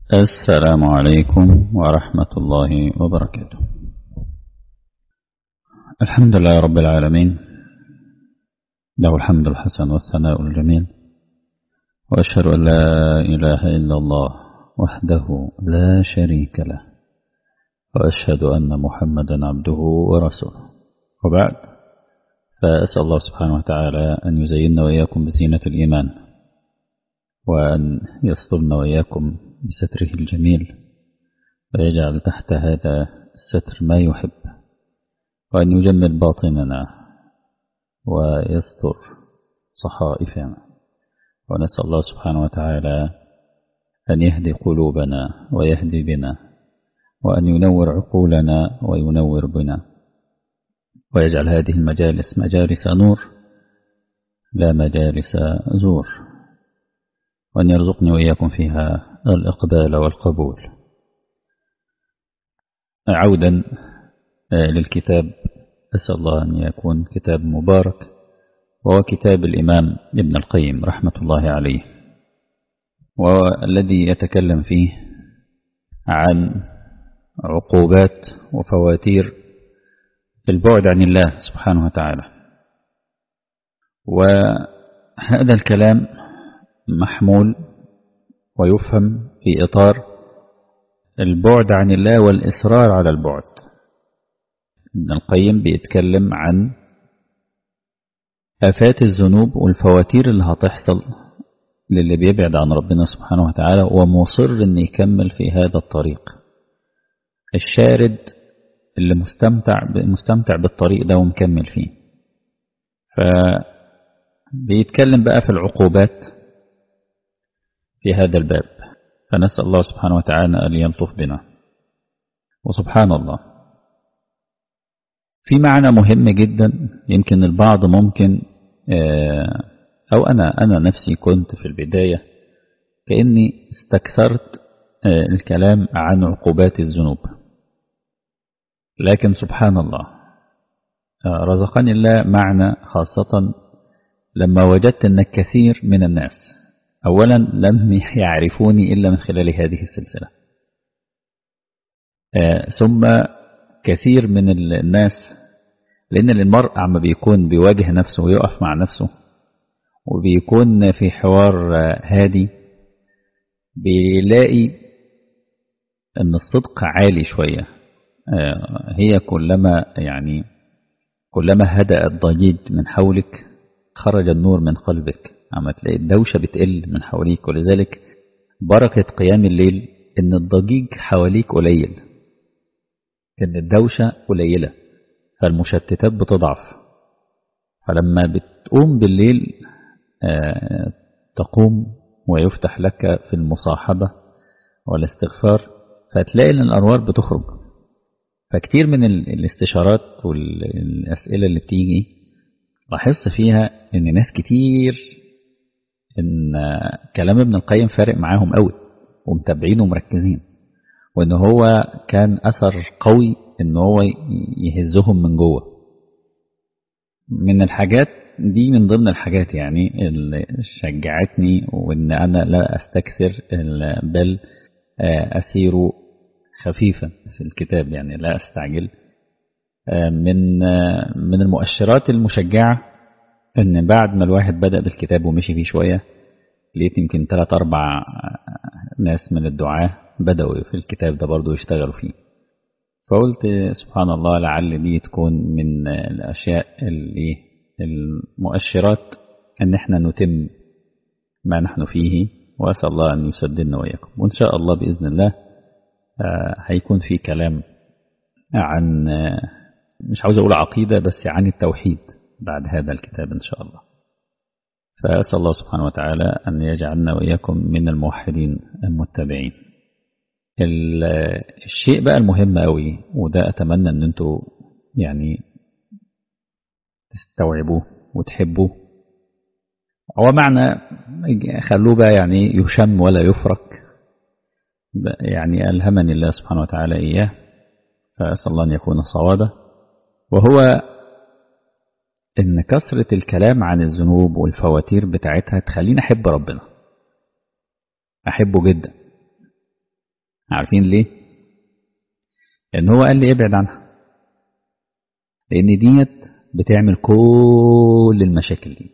السلام عليكم ورحمة الله وبركاته الحمد لله رب العالمين له الحمد الحسن والثناء الجميل وأشهد أن لا إله إلا الله وحده لا شريك له وأشهد أن محمدا عبده ورسوله وبعد فأسأل الله سبحانه وتعالى أن يزيننا وإياكم بزينة الإيمان وأن يسترنا وإياكم بستره الجميل ويجعل تحت هذا الستر ما يحب وأن يجمل باطننا ويستر صحائفنا ونسأل الله سبحانه وتعالى أن يهدي قلوبنا ويهدي بنا وأن ينور عقولنا وينور بنا ويجعل هذه المجالس مجالس نور لا مجالس زور وأن يرزقني وإياكم فيها الإقبال والقبول عودا للكتاب أسأل الله أن يكون كتاب مبارك وهو كتاب الإمام ابن القيم رحمة الله عليه والذي يتكلم فيه عن عقوبات وفواتير البعد عن الله سبحانه وتعالى وهذا الكلام محمول ويفهم في إطار البعد عن الله والإصرار على البعد ابن القيم بيتكلم عن آفات الذنوب والفواتير اللي هتحصل للي بيبعد عن ربنا سبحانه وتعالى ومصر ان يكمل في هذا الطريق الشارد اللي مستمتع مستمتع بالطريق ده ومكمل فيه فبيتكلم بقى في العقوبات في هذا الباب فنسأل الله سبحانه وتعالى أن يلطف بنا وسبحان الله في معنى مهم جدا يمكن البعض ممكن أو أنا أنا نفسي كنت في البداية كأني استكثرت الكلام عن عقوبات الذنوب لكن سبحان الله رزقني الله معنى خاصة لما وجدت أن كثير من الناس أولا لم يعرفوني إلا من خلال هذه السلسلة ثم كثير من الناس لأن المرء عما بيكون بيواجه نفسه ويقف مع نفسه وبيكون في حوار هادي بيلاقي أن الصدق عالي شوية هي كلما يعني كلما هدأ الضجيج من حولك خرج النور من قلبك عما تلاقي الدوشة بتقل من حواليك ولذلك بركة قيام الليل إن الضجيج حواليك قليل إن الدوشة قليلة فالمشتتات بتضعف فلما بتقوم بالليل تقوم ويفتح لك في المصاحبة والاستغفار فتلاقي ان الأنوار بتخرج فكتير من الاستشارات والأسئلة اللي بتيجي لاحظت فيها ان ناس كتير ان كلام ابن القيم فارق معاهم قوي ومتابعين ومركزين وان هو كان اثر قوي ان هو يهزهم من جوه من الحاجات دي من ضمن الحاجات يعني اللي شجعتني وان انا لا استكثر بل اسير خفيفا في الكتاب يعني لا استعجل من من المؤشرات المشجعه ان بعد ما الواحد بدأ بالكتاب ومشي فيه شوية لقيت يمكن ثلاث أربع ناس من الدعاة بدأوا في الكتاب ده برضو يشتغلوا فيه فقلت سبحان الله لعل دي تكون من الأشياء اللي المؤشرات أن احنا نتم ما نحن فيه وأسأل الله أن يسددنا وإياكم وإن شاء الله بإذن الله هيكون في كلام عن مش عاوز أقول عقيدة بس عن التوحيد بعد هذا الكتاب إن شاء الله فأسأل الله سبحانه وتعالى أن يجعلنا وإياكم من الموحدين المتبعين الشيء بقى المهم قوي وده أتمنى أن أنتوا يعني تستوعبوه وتحبوه هو معنى خلوه بقى يعني يشم ولا يفرك يعني ألهمني الله سبحانه وتعالى إياه فأسأل الله أن يكون صوابا وهو إن كثرة الكلام عن الذنوب والفواتير بتاعتها تخليني أحب ربنا أحبه جدا عارفين ليه لان هو قال لي ابعد عنها لان ديت بتعمل كل المشاكل دي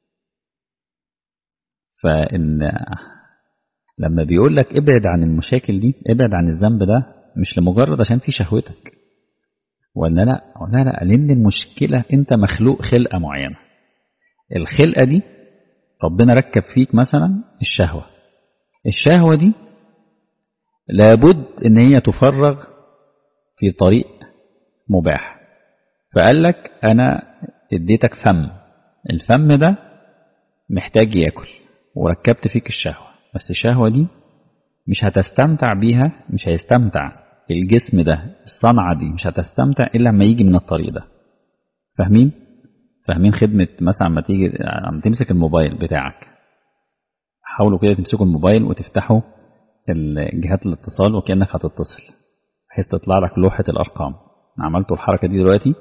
فان لما بيقول لك ابعد عن المشاكل دي ابعد عن الذنب ده مش لمجرد عشان في شهوتك ولا لا لا لا لان المشكله انت مخلوق خلقه معينه الخلقه دي ربنا ركب فيك مثلا الشهوه الشهوه دي لابد ان هي تفرغ في طريق مباح فقال لك انا اديتك فم الفم ده محتاج ياكل وركبت فيك الشهوه بس الشهوه دي مش هتستمتع بيها مش هيستمتع الجسم ده الصنعه دي مش هتستمتع الا لما يجي من الطريق ده فاهمين فاهمين خدمه مثلا لما تيجي لما تمسك الموبايل بتاعك حاولوا كده تمسكوا الموبايل وتفتحوا جهات الاتصال وكانك هتتصل بحيث تطلع لك لوحه الارقام عملتوا الحركه دي دلوقتي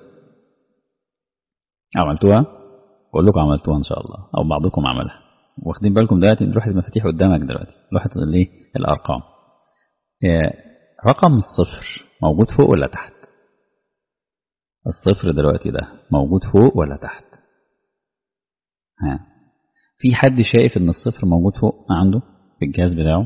عملتوها كلكم عملتوها ان شاء الله او بعضكم عملها واخدين بالكم دلوقتي لوحه المفاتيح قدامك دلوقتي لوحه الايه الارقام رقم الصفر موجود فوق ولا تحت الصفر دلوقتي ده موجود فوق ولا تحت ها في حد شايف ان الصفر موجود فوق عنده في الجهاز بتاعه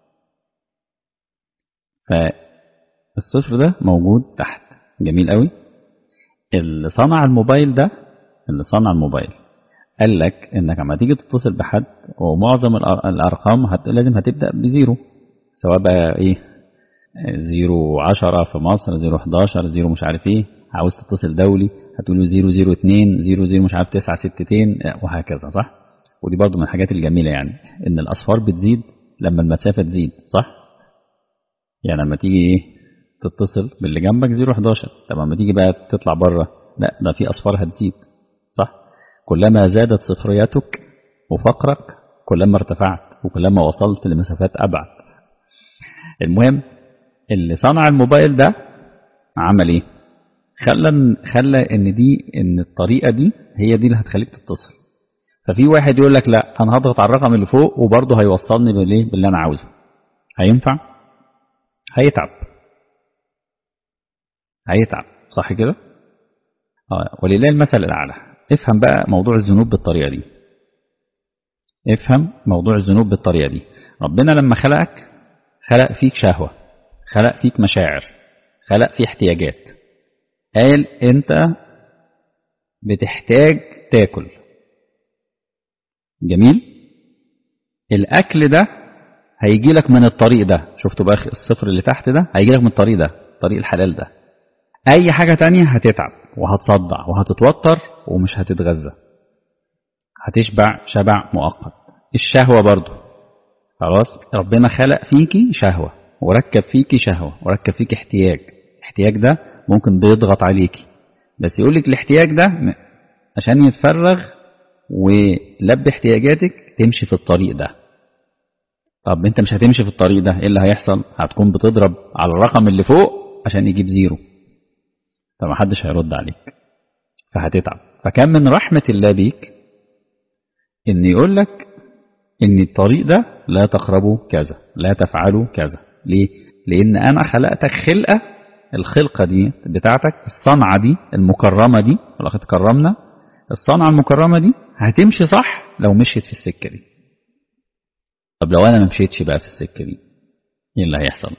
فالصفر ده موجود تحت جميل قوي اللي صنع الموبايل ده اللي صنع الموبايل قال لك انك لما تيجي تتصل بحد ومعظم الارقام هت... لازم هتبدا بزيرو سواء بقى ايه زيرو عشرة في مصر زيرو حداشر زيرو مش عارف ايه عاوز تتصل دولي هتقول له زيرو زيرو اتنين زيرو زيرو مش عارف تسعة ستتين وهكذا صح ودي برضو من الحاجات الجميلة يعني ان الاصفار بتزيد لما المسافة تزيد صح يعني لما تيجي ايه تتصل باللي جنبك زيرو حداشر طب لما تيجي بقى تطلع بره لا ده في اصفار هتزيد صح كلما زادت صفرياتك وفقرك كلما ارتفعت وكلما وصلت لمسافات ابعد المهم اللي صنع الموبايل ده عمل ايه خلى خلى ان دي ان الطريقه دي هي دي اللي هتخليك تتصل ففي واحد يقول لك لا انا هضغط على الرقم اللي فوق وبرضه هيوصلني بالايه باللي انا عاوزه هينفع هيتعب هيتعب صح كده اه ولله المثل الاعلى افهم بقى موضوع الذنوب بالطريقه دي افهم موضوع الذنوب بالطريقه دي ربنا لما خلقك خلق فيك شهوه خلق فيك مشاعر خلق فيه احتياجات قال انت بتحتاج تاكل جميل الاكل ده هيجي لك من الطريق ده شفتوا بقى الصفر اللي تحت ده هيجي لك من الطريق ده طريق الحلال ده اي حاجه تانية هتتعب وهتصدع وهتتوتر ومش هتتغذى هتشبع شبع مؤقت الشهوه برضو خلاص ربنا خلق فيكي شهوه وركب فيكي شهوه وركب فيكي احتياج الاحتياج ده ممكن بيضغط عليكي بس يقول لك الاحتياج ده عشان يتفرغ ولب احتياجاتك تمشي في الطريق ده طب انت مش هتمشي في الطريق ده ايه اللي هيحصل هتكون بتضرب على الرقم اللي فوق عشان يجيب زيرو فمحدش هيرد عليك فهتتعب فكان من رحمة الله بيك ان يقول لك ان الطريق ده لا تقربوا كذا لا تفعلوا كذا ليه لان انا خلقتك خلقة الخلقة دي بتاعتك الصنعة دي المكرمة دي ولقد كرمنا الصنعة المكرمة دي هتمشي صح لو مشيت في السكة دي طب لو انا ما مشيتش بقى في السكة دي ايه اللي هيحصل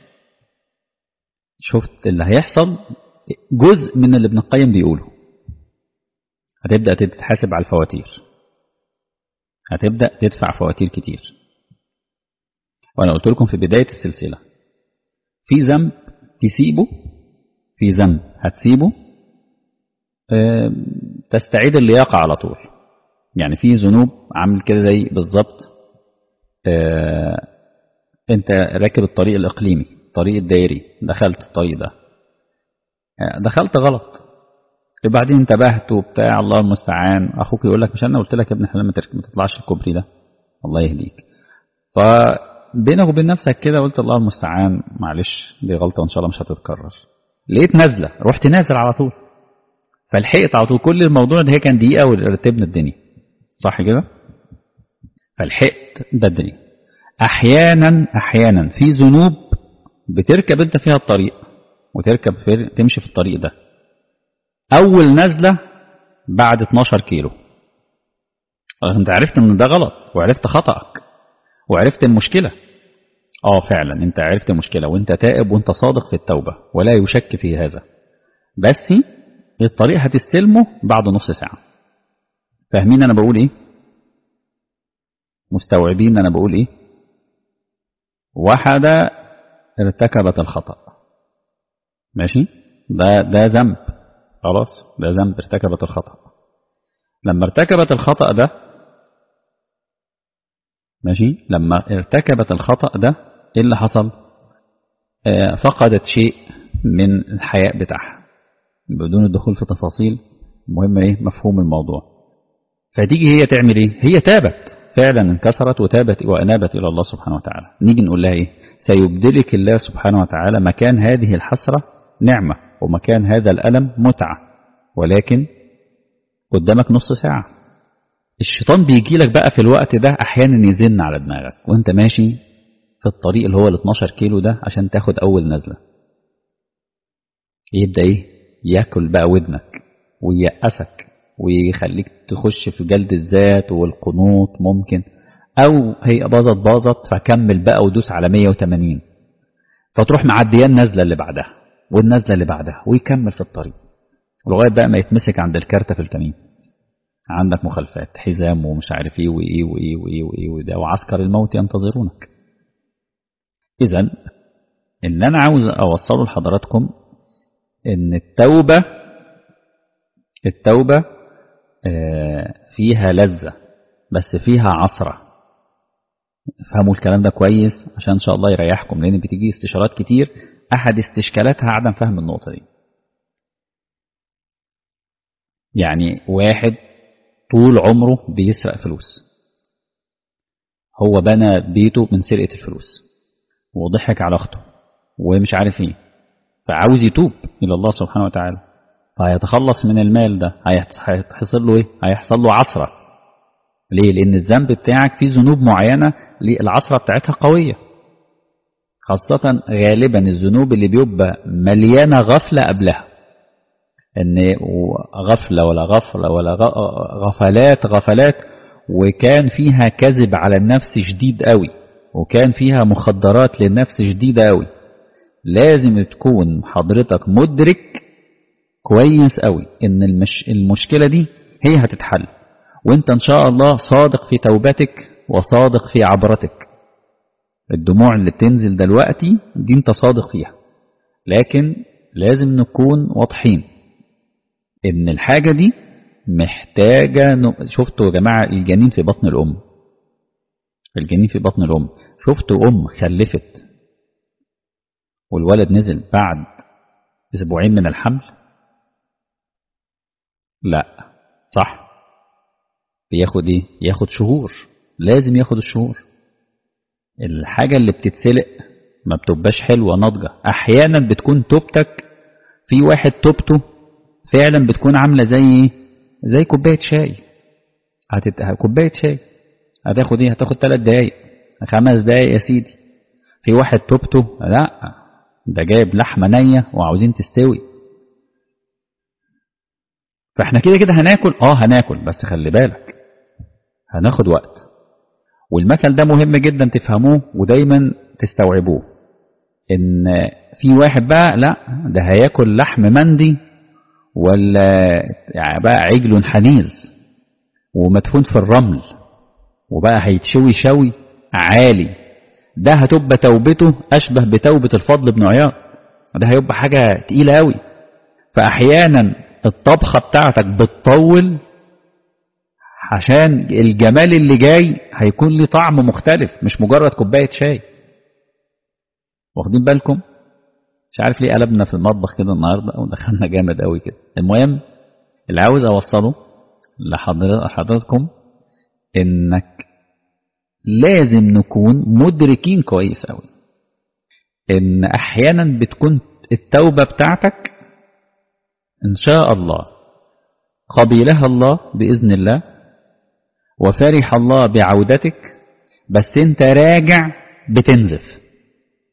شفت اللي هيحصل جزء من اللي ابن القيم بيقوله هتبدأ تتحاسب على الفواتير هتبدأ تدفع فواتير كتير وأنا قلت لكم في بداية السلسلة في ذنب تسيبه في ذنب هتسيبه أه تستعيد اللياقة على طول يعني في ذنوب عامل كده زي بالظبط أه انت راكب الطريق الإقليمي الطريق الدائري دخلت الطريق ده دخلت غلط وبعدين انتبهت وبتاع الله المستعان اخوك يقول لك مش انا قلت لك يا ابن حلال ما تطلعش الكوبري ده الله يهديك فبينك وبين نفسك كده قلت الله المستعان معلش دي غلطه وان شاء الله مش هتتكرر لقيت نازله رحت نازل على طول فلحقت على طول كل الموضوع ده هي كان دقيقه ورتبنا الدنيا صح كده فلحقت بدري احيانا احيانا في ذنوب بتركب انت فيها الطريق وتركب في تمشي في الطريق ده اول نزله بعد 12 كيلو انت عرفت ان ده غلط وعرفت خطأك وعرفت المشكلة اه فعلا انت عرفت المشكلة وانت تائب وانت صادق في التوبة ولا يشك في هذا بس الطريق هتستلمه بعد نص ساعة فاهمين انا بقول ايه مستوعبين انا بقول ايه واحدة ارتكبت الخطأ ماشي ده ده ذنب خلاص ده ذنب ارتكبت الخطأ لما ارتكبت الخطأ ده ماشي لما ارتكبت الخطأ ده ايه اللي حصل آه فقدت شيء من الحياء بتاعها بدون الدخول في تفاصيل مهم ايه مفهوم الموضوع فتيجي هي تعمل ايه هي تابت فعلا انكسرت وتابت وانابت الى الله سبحانه وتعالى نيجي نقول لها ايه سيبدلك الله سبحانه وتعالى مكان هذه الحسرة نعمة ومكان هذا الألم متعة ولكن قدامك نص ساعة الشيطان بيجي لك بقى في الوقت ده أحيانا يزن على دماغك وانت ماشي في الطريق اللي هو ال 12 كيلو ده عشان تاخد أول نزلة يبدأ إيه ياكل بقى ودنك وييأسك ويخليك تخش في جلد الذات والقنوط ممكن أو هي باظت باظت فكمل بقى ودوس على 180 فتروح معديان النزلة اللي بعدها والنزلة اللي بعدها ويكمل في الطريق لغاية بقى ما يتمسك عند الكارتة في الكمين عندك مخالفات حزام ومش عارف ايه وايه وايه وايه وايه وده وعسكر الموت ينتظرونك اذا اللي انا عاوز اوصله لحضراتكم ان التوبة التوبة فيها لذة بس فيها عصرة افهموا الكلام ده كويس عشان ان شاء الله يريحكم لان بتيجي استشارات كتير احد استشكالاتها عدم فهم النقطة دي يعني واحد طول عمره بيسرق فلوس هو بنى بيته من سرقة الفلوس وضحك على أخته ومش عارف ايه فعاوز يتوب إلى الله سبحانه وتعالى فهيتخلص من المال ده هيحصل له ايه هيحصل له عصرة ليه لأن الذنب بتاعك فيه ذنوب معينة العصرة بتاعتها قوية خاصة غالبا الذنوب اللي بيبقى مليانة غفلة قبلها ان غفلة ولا غفلة ولا غفلات غفلات وكان فيها كذب على النفس شديد قوي وكان فيها مخدرات للنفس شديدة قوي لازم تكون حضرتك مدرك كويس قوي ان المش المشكلة دي هي هتتحل وانت ان شاء الله صادق في توبتك وصادق في عبرتك الدموع اللي بتنزل دلوقتي دي انت صادق فيها لكن لازم نكون واضحين ان الحاجة دي محتاجة ن... شفتوا يا جماعة الجنين في بطن الأم الجنين في بطن الأم شفتوا أم خلفت والولد نزل بعد أسبوعين من الحمل لا صح بياخد ايه ياخد شهور لازم ياخد الشهور الحاجة اللي بتتسلق ما بتبقاش حلوة ناضجة أحيانا بتكون توبتك في واحد توبته فعلا بتكون عاملة زي زي كوباية شاي هتت... كوباية شاي هتاخد ايه هتاخد ثلاث دقايق خمس دقايق يا سيدي في واحد توبته لا ده جايب لحمة نية وعاوزين تستوي فاحنا كده كده هناكل اه هناكل بس خلي بالك هناخد وقت والمثل ده مهم جدا تفهموه ودايما تستوعبوه ان في واحد بقى لا ده هياكل لحم مندي ولا يعني بقى عجل حنيذ ومدفون في الرمل وبقى هيتشوي شوي عالي ده هتبقى توبته أشبه بتوبة الفضل بن عياض ده هيبقى حاجة تقيلة قوي فأحيانا الطبخة بتاعتك بتطول عشان الجمال اللي جاي هيكون ليه طعم مختلف مش مجرد كوباية شاي واخدين بالكم مش عارف ليه قلبنا في المطبخ كده النهاردة ودخلنا جامد قوي كده المهم اللي عاوز أوصله لحضراتكم إنك لازم نكون مدركين كويس قوي إن أحيانا بتكون التوبة بتاعتك إن شاء الله قبيلها الله بإذن الله وفرح الله بعودتك بس انت راجع بتنزف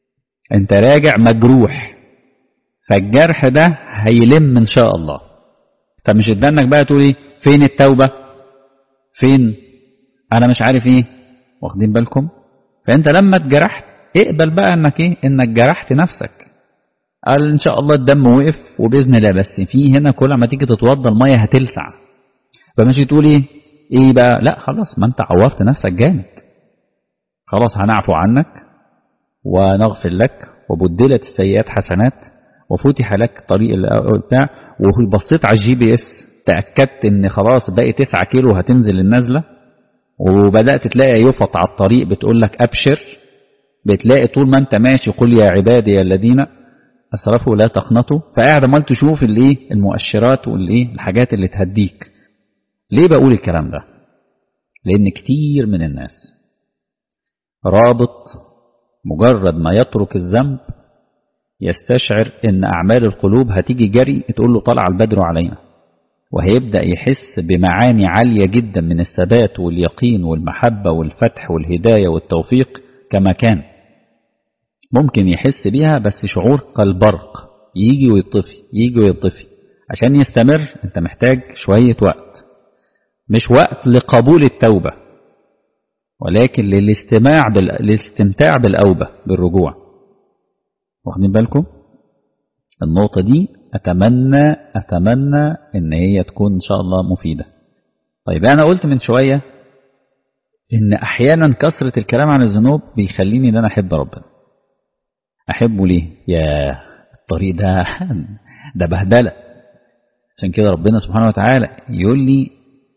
انت راجع مجروح فالجرح ده هيلم ان شاء الله فمش ادانك بقى تقول ايه فين التوبة فين انا مش عارف ايه واخدين بالكم فانت لما اتجرحت اقبل بقى انك ايه انك جرحت نفسك قال ان شاء الله الدم وقف وباذن الله بس في هنا كل ما تيجي تتوضى الميه هتلسع فمش تقول ايه ايه بقى لا خلاص ما انت عورت نفسك جامد خلاص هنعفو عنك ونغفر لك وبدلت السيئات حسنات وفتح لك طريق بتاع وبصيت على الجي بي اس تاكدت ان خلاص باقي 9 كيلو هتنزل النزله وبدات تلاقي يفط على الطريق بتقول لك ابشر بتلاقي طول ما انت ماشي قل يا عبادي الذين اسرفوا لا تقنطوا فقاعد عمال تشوف الايه المؤشرات والايه الحاجات اللي تهديك ليه بقول الكلام ده لان كتير من الناس رابط مجرد ما يترك الذنب يستشعر ان اعمال القلوب هتيجي جري تقول له طلع البدر علينا وهيبدا يحس بمعاني عاليه جدا من الثبات واليقين والمحبه والفتح والهدايه والتوفيق كما كان ممكن يحس بيها بس شعور كالبرق يجي ويطفي يجي ويطفي عشان يستمر انت محتاج شويه وقت مش وقت لقبول التوبه ولكن للاستماع بال... للاستمتاع بالأوبة بالرجوع واخدين بالكم النقطة دي أتمنى أتمنى إن هي تكون إن شاء الله مفيدة طيب أنا قلت من شوية إن أحيانا كثرة الكلام عن الذنوب بيخليني إن أنا أحب ربنا أحبه ليه يا الطريق ده ده بهدلة عشان كده ربنا سبحانه وتعالى يقول لي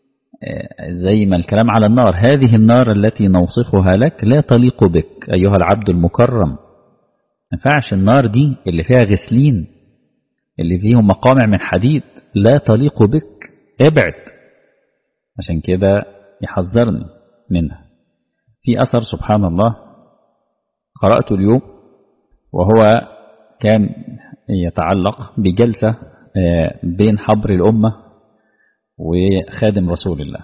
زي ما الكلام على النار هذه النار التي نوصفها لك لا تليق بك أيها العبد المكرم ما ينفعش النار دي اللي فيها غسلين اللي فيهم مقامع من حديد لا تليق بك ابعد عشان كده يحذرني منها في أثر سبحان الله قرأته اليوم وهو كان يتعلق بجلسة بين حبر الأمة وخادم رسول الله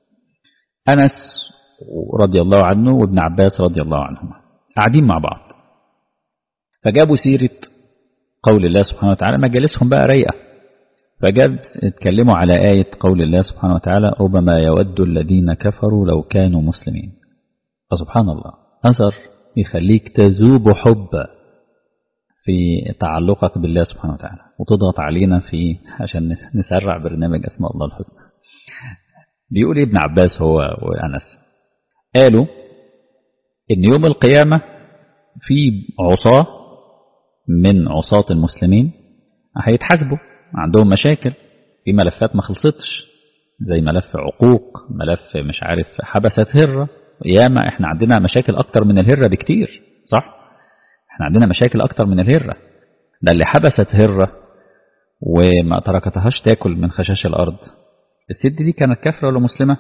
أنس رضي الله عنه وابن عباس رضي الله عنهما قاعدين مع بعض فجابوا سيرة قول الله سبحانه وتعالى مجالسهم بقى رايقة فجاب اتكلموا على آية قول الله سبحانه وتعالى ربما يود الذين كفروا لو كانوا مسلمين فسبحان الله أثر يخليك تذوب حبا في تعلقك بالله سبحانه وتعالى وتضغط علينا في عشان نسرع برنامج أسماء الله الحسنى بيقول ابن عباس هو وأنس قالوا إن يوم القيامة في عصاة من عصاة المسلمين هيتحاسبوا عندهم مشاكل في ملفات ما خلصتش زي ملف عقوق ملف مش عارف حبست هرة ياما احنا عندنا مشاكل أكتر من الهرة بكتير صح؟ احنا عندنا مشاكل أكتر من الهرة ده اللي حبست هرة وما تركتهاش تاكل من خشاش الأرض الست دي كانت كافرة ولا مسلمة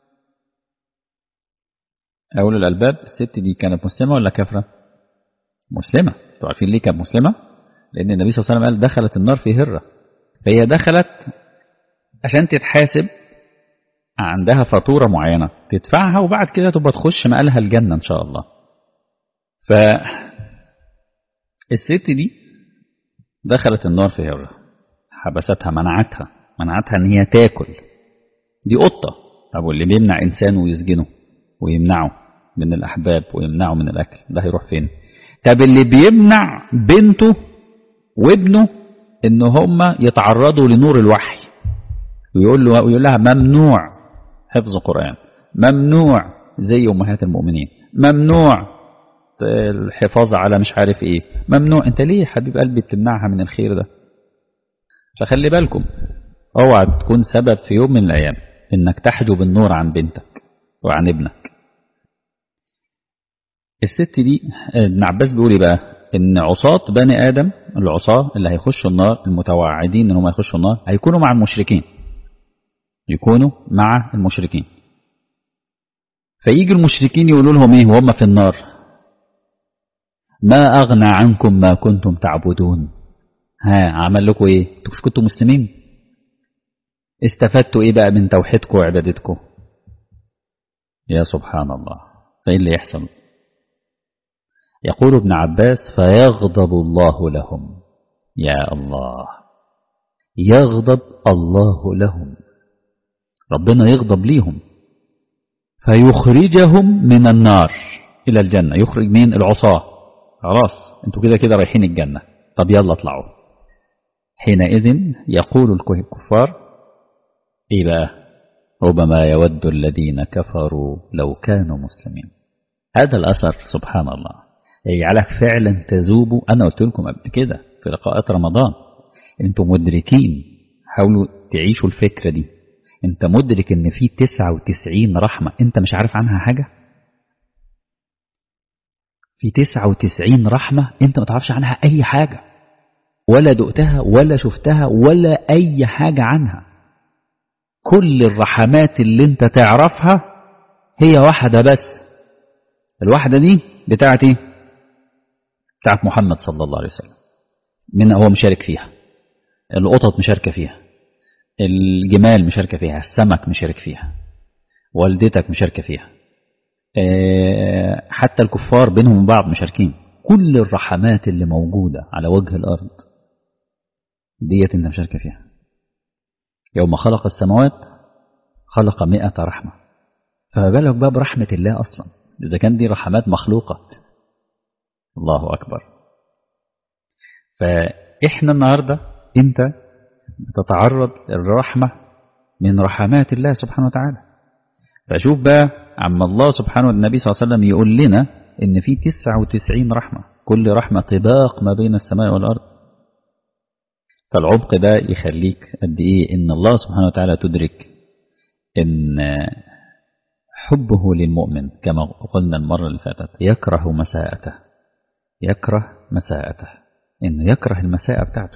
أول الألباب الست دي كانت مسلمة ولا كافرة مسلمة انتوا عارفين ليه كانت مسلمة لأن النبي صلى الله عليه وسلم قال دخلت النار في هرة فهي دخلت عشان تتحاسب عندها فاتورة معينة تدفعها وبعد كده تبقى تخش مقالها الجنة إن شاء الله ف الست دي دخلت النار في هرة حبستها منعتها منعتها ان هي تاكل دي قطة طب واللي بيمنع انسان ويسجنه ويمنعه من الاحباب ويمنعه من الاكل ده هيروح فين طب اللي بيمنع بنته وابنه ان هم يتعرضوا لنور الوحي ويقول له ويقول لها ممنوع حفظ قرآن ممنوع زي امهات المؤمنين ممنوع الحفاظ على مش عارف ايه ممنوع انت ليه يا حبيب قلبي بتمنعها من الخير ده فخلي بالكم اوعى تكون سبب في يوم من الايام انك تحجب النور عن بنتك وعن ابنك الست دي ابن عباس بيقول بقى ان عصاة بني ادم العصاة اللي هيخشوا النار المتوعدين ان هم يخشوا النار هيكونوا مع المشركين يكونوا مع المشركين فيجي المشركين يقولوا لهم ايه وهم في النار ما أغنى عنكم ما كنتم تعبدون ها عمل لكم إيه انتوا مش كنتوا مسلمين استفدتوا إيه بقى من توحيدكم وعبادتكم يا سبحان الله فإيه اللي يحصل يقول ابن عباس فيغضب الله لهم يا الله يغضب الله لهم ربنا يغضب ليهم فيخرجهم من النار إلى الجنة يخرج مين العصاة خلاص انتوا كده كده رايحين الجنة طب يلا اطلعوا حينئذ يقول الكفار ايه بقى ربما يود الذين كفروا لو كانوا مسلمين هذا الأثر سبحان الله يجعلك فعلا تذوب أنا قلت لكم قبل كده في لقاءات رمضان انتم مدركين حاولوا تعيشوا الفكرة دي انت مدرك ان في 99 رحمة انت مش عارف عنها حاجة في 99 رحمة انت ما تعرفش عنها اي حاجة ولا دقتها ولا شفتها ولا اي حاجة عنها كل الرحمات اللي انت تعرفها هي واحدة بس الواحدة دي بتاعت ايه بتاعت محمد صلى الله عليه وسلم من هو مشارك فيها القطط مشاركة فيها الجمال مشاركة فيها السمك مشارك فيها والدتك مشاركة فيها حتى الكفار بينهم وبين بعض مشاركين كل الرحمات اللي موجودة على وجه الأرض ديت انت مشاركة فيها يوم خلق السماوات خلق مئة رحمة فما بالك بقى برحمة الله أصلا إذا كان دي رحمات مخلوقة الله أكبر فإحنا النهاردة أنت بتتعرض للرحمة من رحمات الله سبحانه وتعالى فشوف بقى عم الله سبحانه والنبي صلى الله عليه وسلم يقول لنا إن في 99 رحمة كل رحمة طباق ما بين السماء والأرض فالعمق ده يخليك قد إيه إن الله سبحانه وتعالى تدرك إن حبه للمؤمن كما قلنا المرة اللي فاتت يكره مساءته يكره مساءته إنه يكره المساءة بتاعته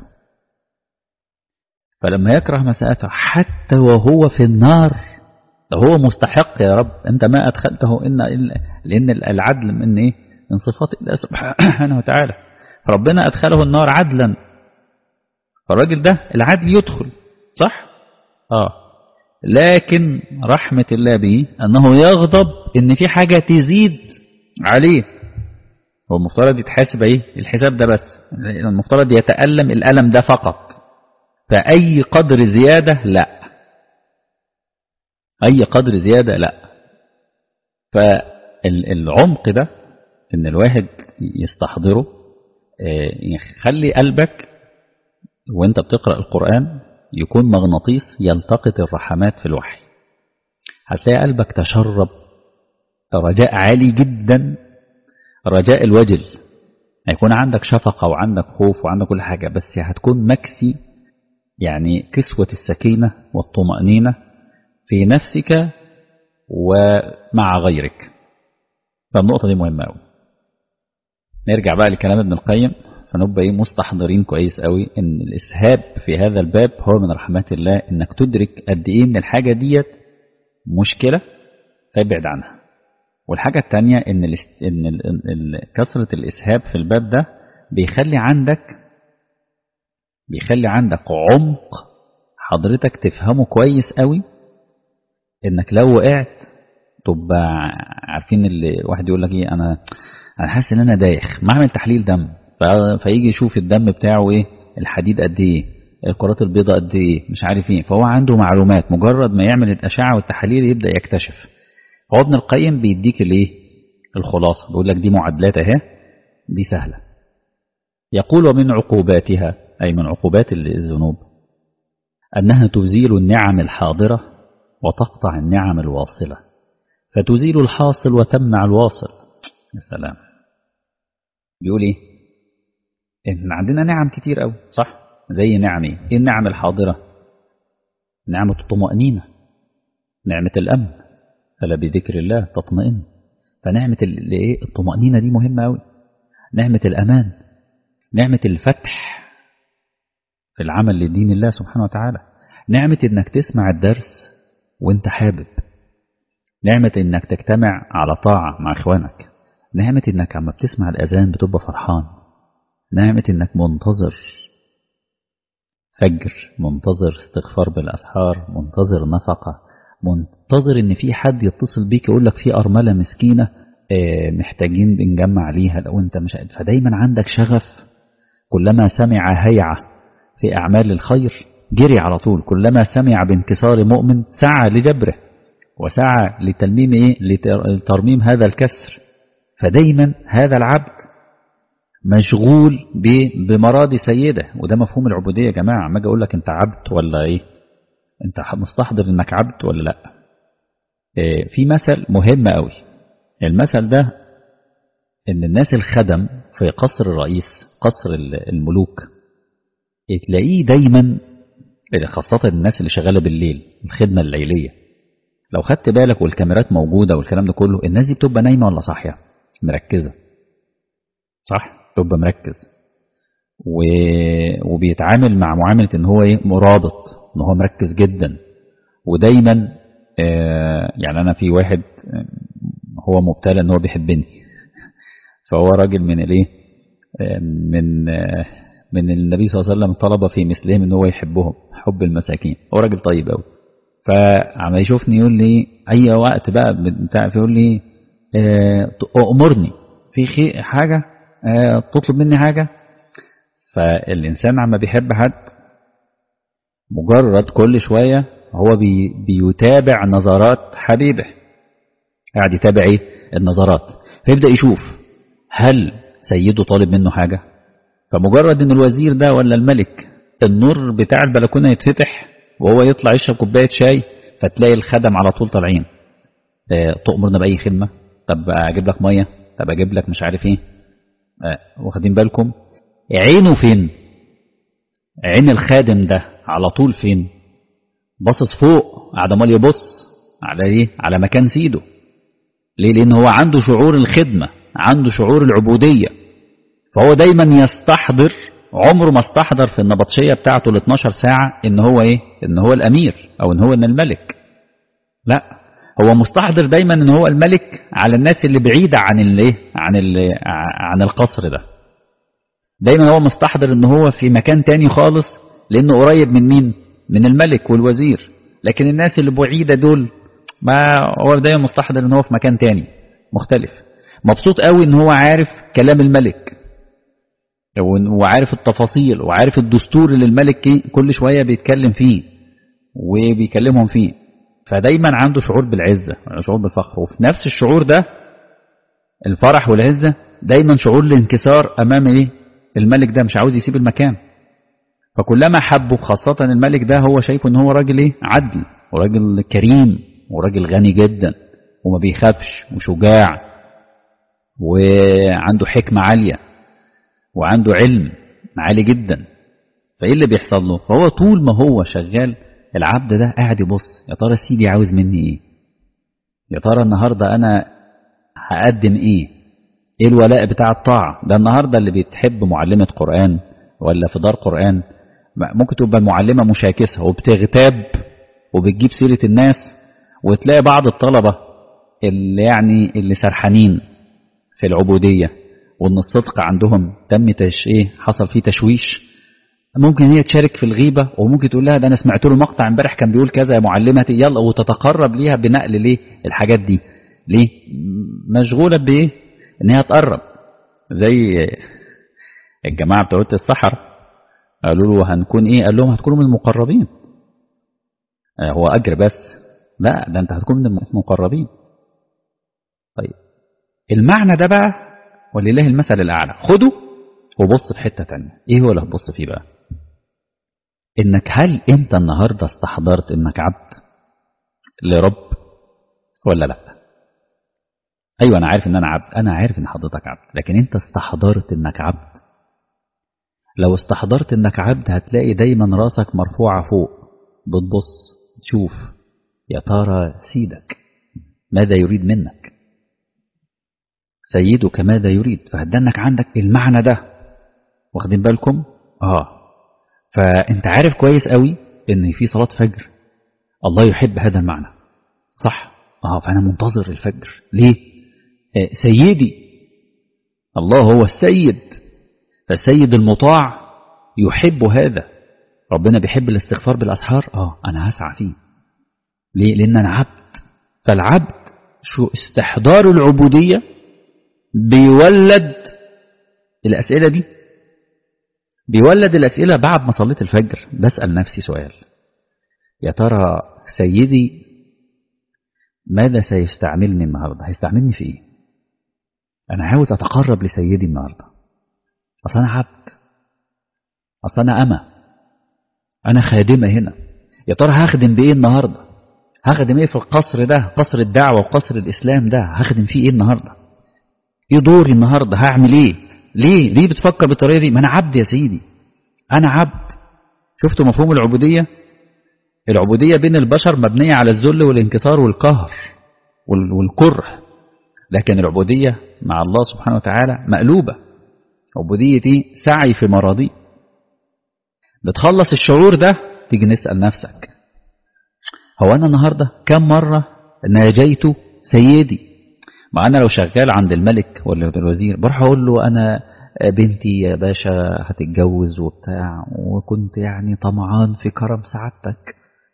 فلما يكره مساءته حتى وهو في النار ده هو مستحق يا رب أنت ما أدخلته إن لأن العدل من إيه من صفات الله سبحانه وتعالى فربنا أدخله النار عدلا فالراجل ده العدل يدخل صح آه لكن رحمة الله به أنه يغضب إن في حاجة تزيد عليه هو المفترض يتحاسب ايه الحساب ده بس المفترض يتألم الألم ده فقط فأي قدر زيادة لا أي قدر زيادة لا فالعمق ده إن الواحد يستحضره يخلي قلبك وانت بتقرأ القرآن يكون مغناطيس يلتقط الرحمات في الوحي هتلاقي قلبك تشرب رجاء عالي جدا رجاء الوجل هيكون عندك شفقة وعندك خوف وعندك كل حاجة بس هتكون مكسي يعني كسوة السكينة والطمأنينة في نفسك ومع غيرك فالنقطة دي مهمة أوي نرجع بقى لكلام ابن القيم فنبقى ايه مستحضرين كويس قوي ان الاسهاب في هذا الباب هو من رحمات الله انك تدرك قد ايه ان الحاجة ديت مشكلة فابعد عنها والحاجة التانية ان, إن ال كثرة الاسهاب في الباب ده بيخلي عندك بيخلي عندك عمق حضرتك تفهمه كويس قوي انك لو وقعت تبقى عارفين اللي واحد يقول لك ايه انا انا حاسس ان انا دايخ ما اعمل تحليل دم فيجي يشوف الدم بتاعه ايه الحديد قد ايه الكرات البيضاء قد ايه مش عارف ايه فهو عنده معلومات مجرد ما يعمل الاشعه والتحاليل يبدا يكتشف هو ابن القيم بيديك الايه الخلاصه بيقول لك دي معادلات اهي دي سهله يقول ومن عقوباتها اي من عقوبات الذنوب انها تزيل النعم الحاضره وتقطع النعم الواصله فتزيل الحاصل وتمنع الواصل يا سلام بيقول ايه ان عندنا نعم كتير قوي صح زي نعم ايه ايه النعم الحاضره نعمه الطمانينه نعمه الامن فلا بذكر الله تطمئن فنعمه الايه الطمانينه دي مهمه قوي نعمه الامان نعمه الفتح في العمل لدين الله سبحانه وتعالى نعمه انك تسمع الدرس وانت حابب نعمه انك تجتمع على طاعه مع اخوانك نعمه انك عم بتسمع الاذان بتبقى فرحان نعمة انك منتظر فجر منتظر استغفار بالأسحار منتظر نفقة منتظر ان في حد يتصل بيك يقول لك في أرملة مسكينة محتاجين بنجمع ليها لو انت مش فدايما عندك شغف كلما سمع هيعة في أعمال الخير جري على طول كلما سمع بانكسار مؤمن سعى لجبره وسعى لتلميم ايه لترميم هذا الكسر فدايما هذا العبد مشغول بمراض سيده وده مفهوم العبوديه يا جماعه ما اجي اقول لك انت عبد ولا ايه انت مستحضر انك عبد ولا لا إيه في مثل مهم قوي المثل ده ان الناس الخدم في قصر الرئيس قصر الملوك تلاقيه دايما خاصة الناس اللي شغالة بالليل الخدمة الليلية لو خدت بالك والكاميرات موجودة والكلام ده كله الناس دي بتبقى نايمة ولا صاحية مركزة صح بتبقى مركز و... وبيتعامل مع معاملة ان هو ايه مرابط ان هو مركز جدا ودايما آه يعني انا في واحد هو مبتلى ان هو بيحبني فهو راجل من الايه من من النبي صلى الله عليه وسلم طلب في مثلهم ان هو يحبهم حب المساكين هو راجل طيب قوي فعما يشوفني يقول لي اي وقت بقى بتاع يقول لي امرني في حاجه تطلب مني حاجه فالانسان عما بيحب حد مجرد كل شويه هو بي بيتابع نظرات حبيبه قاعد يتابع ايه النظرات فيبدا يشوف هل سيده طالب منه حاجه فمجرد ان الوزير ده ولا الملك النور بتاع البلكونه يتفتح وهو يطلع يشرب كوبايه شاي فتلاقي الخدم على طول طالعين اه تؤمرنا باي خدمه طب اجيب لك ميه طب اجيب لك مش عارف ايه اه واخدين بالكم عينه فين عين الخادم ده على طول فين باصص فوق قاعد امال يبص على ايه على مكان سيده ليه لان هو عنده شعور الخدمه عنده شعور العبوديه فهو دايما يستحضر عمره ما استحضر في النبطشيه بتاعته ال 12 ساعه ان هو ايه ان هو الامير او ان هو ان الملك لا هو مستحضر دايما ان هو الملك على الناس اللي بعيده عن الايه عن ال عن القصر ده دايما هو مستحضر ان هو في مكان تاني خالص لانه قريب من مين من الملك والوزير لكن الناس اللي بعيده دول ما هو دايما مستحضر ان هو في مكان تاني مختلف مبسوط قوي ان هو عارف كلام الملك وعارف التفاصيل وعارف الدستور اللي الملك كل شويه بيتكلم فيه وبيكلمهم فيه فدايما عنده شعور بالعزه شعور بالفخر وفي نفس الشعور ده الفرح والعزه دايما شعور الانكسار امام ايه الملك ده مش عاوز يسيب المكان فكلما حبه خاصة الملك ده هو شايفه ان هو راجل ايه عدل وراجل كريم وراجل غني جدا وما بيخافش وشجاع وعنده حكمة عالية وعنده علم عالي جدا فايه اللي بيحصل له فهو طول ما هو شغال العبد ده قاعد يبص يا ترى سيدي عاوز مني ايه يا ترى النهارده انا هقدم ايه ايه الولاء بتاع الطاعه ده النهارده اللي بتحب معلمه قران ولا في دار قران ممكن تبقى المعلمه مشاكسه وبتغتاب وبتجيب سيره الناس وتلاقي بعض الطلبه اللي يعني اللي سرحانين في العبوديه وان الصدق عندهم تم تش ايه حصل فيه تشويش ممكن هي تشارك في الغيبه وممكن تقول لها ده انا سمعت له مقطع امبارح كان بيقول كذا يا معلمتي يلا وتتقرب ليها بنقل ليه الحاجات دي ليه مشغوله بايه ان هي تقرب زي الجماعه بتوع الصحراء قالوا له هنكون ايه قال لهم هتكونوا من المقربين هو اجر بس لا ده انت هتكون من المقربين طيب المعنى ده بقى ولله المثل الاعلى خده وبص في حته تانية ايه هو اللي هتبص فيه بقى انك هل انت النهارده استحضرت انك عبد لرب ولا لا ايوه انا عارف ان انا عبد انا عارف ان حضرتك عبد لكن انت استحضرت انك عبد لو استحضرت انك عبد هتلاقي دايما راسك مرفوعه فوق بتبص تشوف يا ترى سيدك ماذا يريد منك سيدك ماذا يريد فهدنك عندك المعنى ده واخدين بالكم اه فانت عارف كويس قوي ان في صلاه فجر الله يحب هذا المعنى صح اه فانا منتظر الفجر ليه آه سيدي الله هو السيد فالسيد المطاع يحب هذا ربنا بيحب الاستغفار بالاسحار اه انا هسعى فيه ليه لان انا عبد فالعبد شو استحضار العبوديه بيولد الأسئلة دي بيولد الأسئلة بعد ما صليت الفجر بسأل نفسي سؤال يا ترى سيدي ماذا سيستعملني النهاردة هيستعملني في ايه انا عاوز اتقرب لسيدي النهاردة اصل انا عبد اصل انا اما انا خادمة هنا يا ترى هخدم بايه النهاردة هخدم ايه في القصر ده قصر الدعوة وقصر الاسلام ده هخدم فيه ايه النهاردة ايه دوري النهاردة هعمل ايه ليه ليه بتفكر بالطريقة دي ما انا عبد يا سيدي انا عبد شفتوا مفهوم العبودية العبودية بين البشر مبنية على الذل والانكسار والقهر والكره لكن العبودية مع الله سبحانه وتعالى مقلوبة عبودية دي سعي في مراضي بتخلص الشعور ده تيجي نسأل نفسك هو أنا النهاردة كم مرة ناجيت سيدي ما أنا لو شغال عند الملك ولا الوزير بروح أقول له أنا بنتي يا باشا هتتجوز وبتاع وكنت يعني طمعان في كرم سعادتك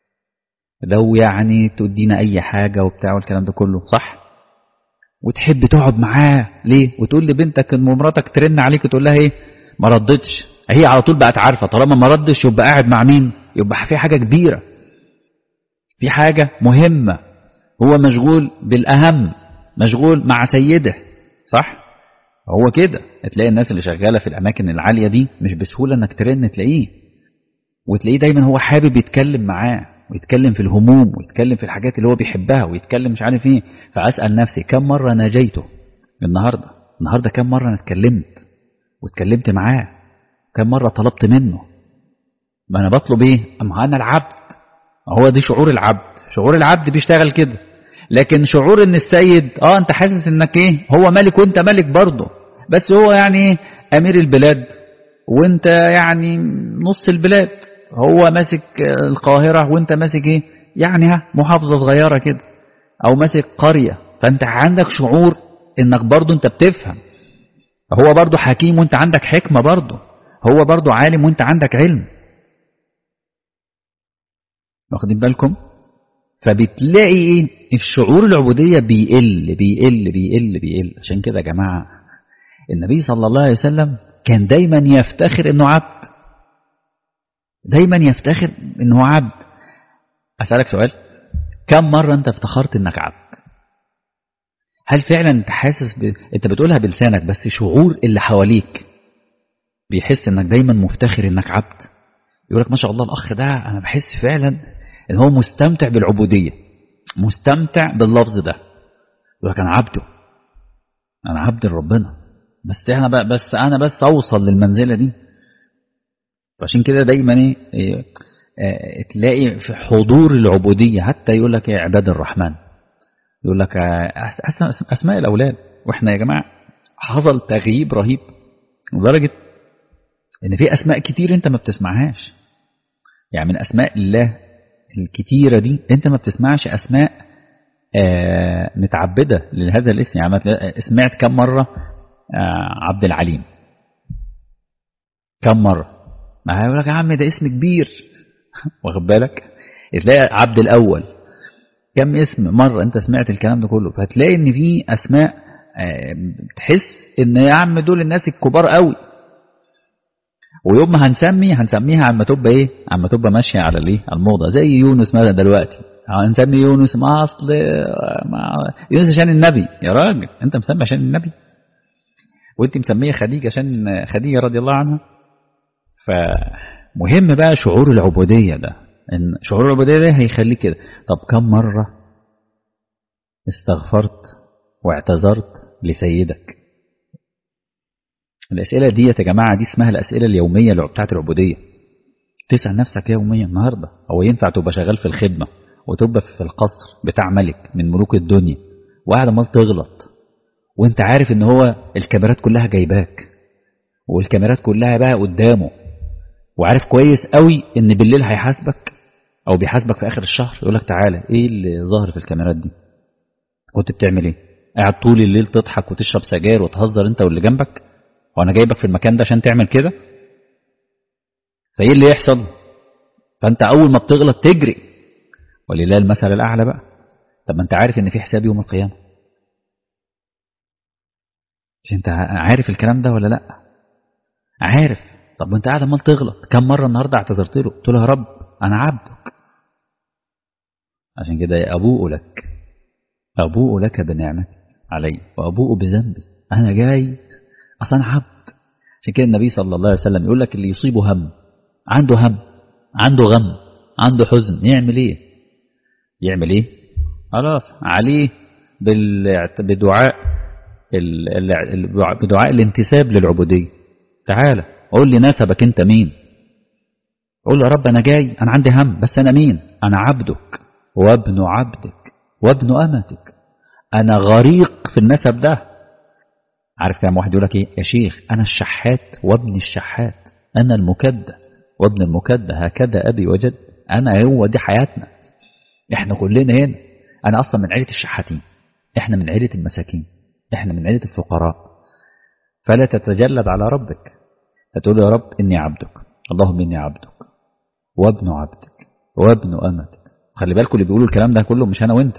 لو يعني تدينا اي حاجة وبتاع والكلام ده كله صح وتحب تقعد معاه ليه وتقول لبنتك ان مراتك ترن عليك وتقول لها ايه ما ردتش هي على طول بقت عارفة طالما ما ردش يبقى قاعد مع مين يبقى في حاجة كبيرة في حاجة مهمة هو مشغول بالأهم مشغول مع سيده صح هو كده تلاقي الناس اللي شغالة في الأماكن العالية دي مش بسهولة انك ترن تلاقيه وتلاقيه دايما هو حابب يتكلم معاه ويتكلم في الهموم ويتكلم في الحاجات اللي هو بيحبها ويتكلم مش عارف ايه فأسأل نفسي كم مرة ناجيته النهاردة النهاردة كم مرة أنا اتكلمت واتكلمت معاه كم مرة طلبت منه ما أنا بطلب ايه أما أنا العبد هو دي شعور العبد شعور العبد بيشتغل كده لكن شعور ان السيد اه انت حاسس انك ايه هو ملك وانت ملك برضه بس هو يعني ايه امير البلاد وانت يعني نص البلاد هو ماسك القاهرة وانت ماسك ايه يعني ها محافظة صغيرة كده او ماسك قرية فانت عندك شعور انك برضو انت بتفهم هو برضو حكيم وانت عندك حكمة برضو هو برضو عالم وانت عندك علم واخدين بالكم فبتلاقي ايه الشعور العبودية بيقل بيقل بيقل بيقل عشان كده يا جماعة النبي صلى الله عليه وسلم كان دايما يفتخر انه عبد دايما يفتخر انه عبد اسالك سؤال كم مره انت افتخرت انك عبد هل فعلا انت حاسس ب... انت بتقولها بلسانك بس شعور اللي حواليك بيحس انك دايما مفتخر انك عبد يقولك ما شاء الله الاخ ده انا بحس فعلا ان هو مستمتع بالعبوديه مستمتع باللفظ ده يقولك انا عبده انا عبد لربنا بس انا بقى بس انا بس اوصل للمنزله دي فعشان كده دايما ايه, إيه اه تلاقي في حضور العبودية حتى يقول لك ايه عباد الرحمن يقول لك اسماء الاولاد واحنا يا جماعة حصل تغييب رهيب لدرجة ان في اسماء كتير انت ما بتسمعهاش يعني من اسماء الله الكتيرة دي انت ما بتسمعش اسماء اه متعبدة لهذا الاسم يعني سمعت كم مرة اه عبد العليم كم مرة ما هيقول لك يا عم ده اسم كبير واخد بالك تلاقي عبد الاول كم اسم مره انت سمعت الكلام ده كله فهتلاقي ان في اسماء تحس ان يا عم دول الناس الكبار قوي ويوم ما هنسمي هنسميها عما تبقى ايه عما تبقى ماشيه على الايه الموضه زي يونس مثلا دلوقتي هنسمي يونس ما اصل ما يونس عشان النبي يا راجل انت مسمي عشان النبي وانت مسميه خديجه عشان خديجه رضي الله عنها فمهم بقى شعور العبودية ده إن شعور العبودية ده هيخليك كده طب كم مرة استغفرت واعتذرت لسيدك الأسئلة دي يا جماعة دي اسمها الأسئلة اليومية بتاعت العبودية تسأل نفسك يوميا النهاردة هو ينفع تبقى شغال في الخدمة وتبقى في القصر بتاع ملك من ملوك الدنيا وقاعد عمال تغلط وانت عارف ان هو الكاميرات كلها جايباك والكاميرات كلها بقى قدامه وعارف كويس قوي ان بالليل هيحاسبك او بيحاسبك في اخر الشهر يقول لك تعالى ايه اللي ظاهر في الكاميرات دي كنت بتعمل ايه قاعد طول الليل تضحك وتشرب سجاير وتهزر انت واللي جنبك وانا جايبك في المكان ده عشان تعمل كده فايه اللي يحصل فانت اول ما بتغلط تجري ولله المثل الاعلى بقى طب ما انت عارف ان في حساب يوم القيامه مش انت عارف الكلام ده ولا لا عارف طب وانت قاعد عمال تغلط كم مره النهارده اعتذرت له قلت له يا رب انا عبدك عشان كده ابوء لك ابوء لك بنعمتك علي وابوء بذنبي انا جاي اصلا انا عبد عشان كده النبي صلى الله عليه وسلم يقول لك اللي يصيبه هم عنده هم عنده غم عنده حزن يعمل ايه يعمل ايه خلاص عليه بدعاء بدعاء الانتساب للعبودية تعالى قول لي نسبك انت مين قول له يا رب انا جاي انا عندي هم بس انا مين انا عبدك وابن عبدك وابن امتك انا غريق في النسب ده عارف كلام واحد يقول لك ايه يا شيخ انا الشحات وابن الشحات انا المكدة وابن المكدة هكذا ابي وجد انا هو دي حياتنا احنا كلنا هنا انا اصلا من عيلة الشحاتين احنا من عيلة المساكين احنا من عيلة الفقراء فلا تتجلد على ربك فتقول يا رب اني عبدك اللهم اني عبدك وابن عبدك وابن امتك خلي بالكم اللي بيقولوا الكلام ده كله مش انا وانت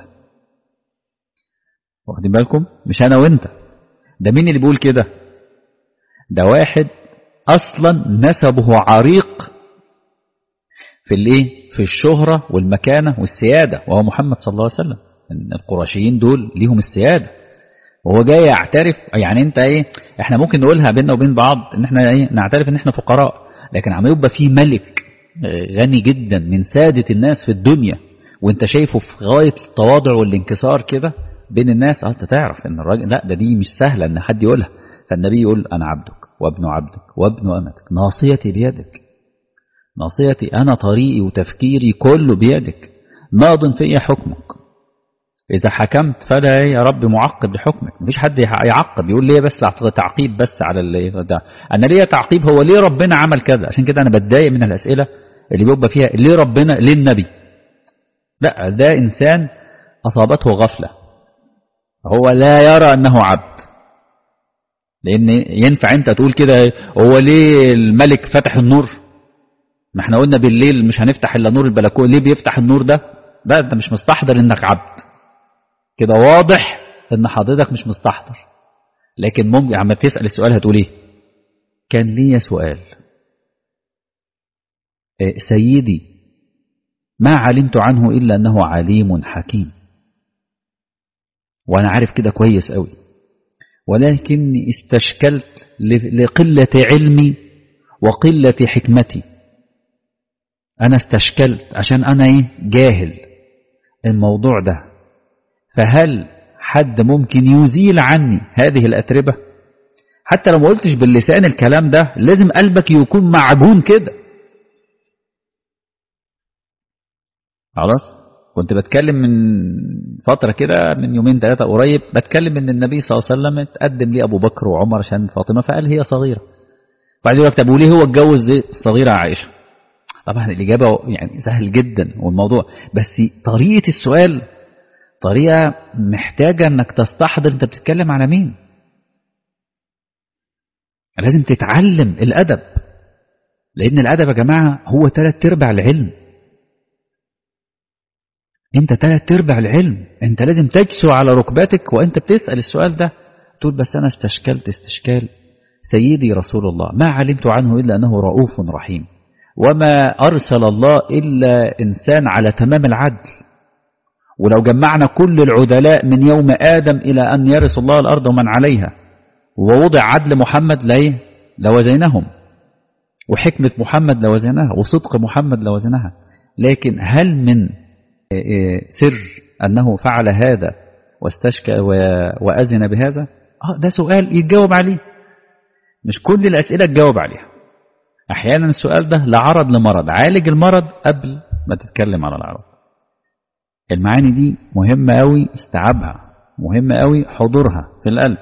واخدين بالكم مش انا وانت ده مين اللي بيقول كده ده واحد اصلا نسبه عريق في الايه في الشهرة والمكانة والسيادة وهو محمد صلى الله عليه وسلم ان القرشيين دول ليهم السيادة وهو جاي يعترف يعني انت ايه احنا ممكن نقولها بيننا وبين بعض ان احنا ايه نعترف ان احنا فقراء لكن عم يبقى في ملك غني جدا من سادة الناس في الدنيا وانت شايفه في غاية التواضع والانكسار كده بين الناس اه انت تعرف ان الراجل لا ده دي مش سهلة ان حد يقولها فالنبي يقول انا عبدك وابن عبدك وابن امتك ناصيتي بيدك ناصيتي انا طريقي وتفكيري كله بيدك ماض في حكمك إذا حكمت فلا يا رب معقب لحكمك مفيش حد يعقب يقول ليه بس تعقيب بس على اللي ده أنا ليه تعقيب هو ليه ربنا عمل كذا عشان كده أنا بتضايق من الأسئلة اللي بيبقى فيها ليه ربنا ليه النبي لا ده إنسان أصابته غفلة هو لا يرى أنه عبد لأن ينفع أنت تقول كده هو ليه الملك فتح النور ما احنا قلنا بالليل مش هنفتح إلا نور البلكونه ليه بيفتح النور ده ده أنت مش مستحضر إنك عبد كده واضح ان حضرتك مش مستحضر لكن ممكن عم تسأل السؤال هتقول ايه كان لي سؤال إيه سيدي ما علمت عنه إلا أنه عليم حكيم وأنا عارف كده كويس قوي ولكني استشكلت لقلة علمي وقلة حكمتي أنا استشكلت عشان أنا إيه جاهل الموضوع ده فهل حد ممكن يزيل عني هذه الأتربة حتى لو ما قلتش باللسان الكلام ده لازم قلبك يكون معجون كده خلاص كنت بتكلم من فترة كده من يومين ثلاثة قريب بتكلم ان النبي صلى الله عليه وسلم اتقدم لي ابو بكر وعمر عشان فاطمة فقال هي صغيرة بعد يقول لك طب وليه هو اتجوز الصغيرة عائشة طبعا الإجابة يعني سهل جدا والموضوع بس طريقة السؤال طريقة محتاجة انك تستحضر انت بتتكلم على مين لازم تتعلم الأدب لأن الأدب يا جماعة هو تلات ارباع العلم انت تلات ارباع العلم انت لازم تجسو على ركبتك وانت بتسأل السؤال ده تقول بس انا استشكلت استشكال سيدي رسول الله ما علمت عنه إلا أنه رؤوف رحيم وما أرسل الله إلا إنسان على تمام العدل ولو جمعنا كل العدلاء من يوم آدم إلى أن يرث الله الأرض ومن عليها ووضع عدل محمد ليه لوزينهم وحكمة محمد لوزنها وصدق محمد لوزنها لكن هل من سر أنه فعل هذا واستشكى وأذن بهذا آه ده سؤال يتجاوب عليه مش كل الأسئلة تجاوب عليها أحيانا السؤال ده لعرض لمرض عالج المرض قبل ما تتكلم على العرض المعاني دي مهمة قوي استيعابها مهمة قوي حضورها في القلب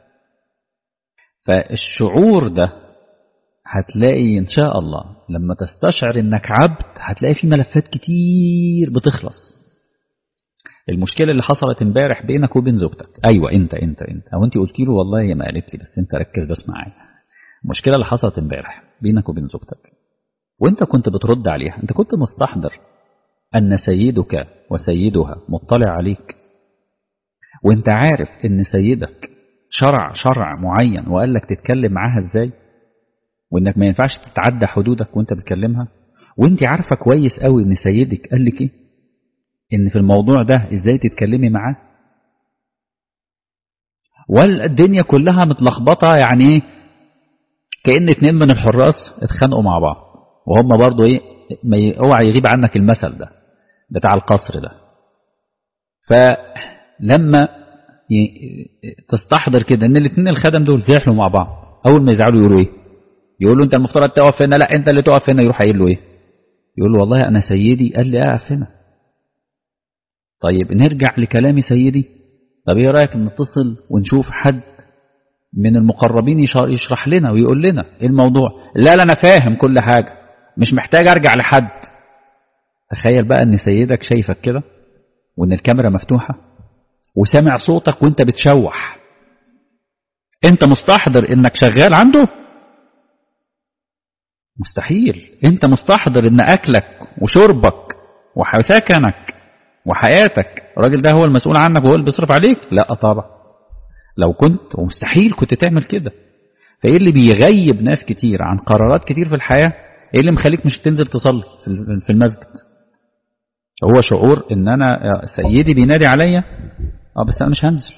فالشعور ده هتلاقي إن شاء الله لما تستشعر إنك عبد هتلاقي في ملفات كتير بتخلص المشكلة اللي حصلت امبارح بينك وبين زوجتك أيوة أنت أنت أنت أو أنت قلت له والله هي ما قالت لي بس أنت ركز بس معايا المشكلة اللي حصلت امبارح بينك وبين زوجتك وأنت كنت بترد عليها أنت كنت مستحضر أن سيدك وسيدها مطلع عليك وانت عارف ان سيدك شرع شرع معين وقال لك تتكلم معاها ازاي وانك ما ينفعش تتعدى حدودك وانت بتكلمها وانت عارفه كويس قوي ان سيدك قال لك ايه ان في الموضوع ده ازاي تتكلمي معاه والدنيا كلها متلخبطه يعني ايه كان اتنين من الحراس اتخانقوا مع بعض وهم برضو ايه ما اوعى يغيب عنك المثل ده بتاع القصر ده فلما تستحضر كده ان الاثنين الخدم دول زعلوا مع بعض اول ما يزعلوا يقولوا ايه يقولوا انت المفترض تقف هنا لا انت اللي تقف هنا يروح قايل له ايه يقول له والله انا سيدي قال لي اقف هنا طيب نرجع لكلام سيدي طب ايه رايك نتصل ونشوف حد من المقربين يشرح لنا ويقول لنا ايه الموضوع لا لا انا فاهم كل حاجه مش محتاج ارجع لحد تخيل بقى ان سيدك شايفك كده وان الكاميرا مفتوحه وسامع صوتك وانت بتشوح انت مستحضر انك شغال عنده مستحيل انت مستحضر ان اكلك وشربك وسكنك وحياتك الراجل ده هو المسؤول عنك وهو اللي بيصرف عليك لا طبعا لو كنت ومستحيل كنت تعمل كده فايه اللي بيغيب ناس كتير عن قرارات كتير في الحياة ايه اللي مخليك مش تنزل تصلي في المسجد هو شعور ان انا سيدي بينادي عليا اه بس انا مش هنزل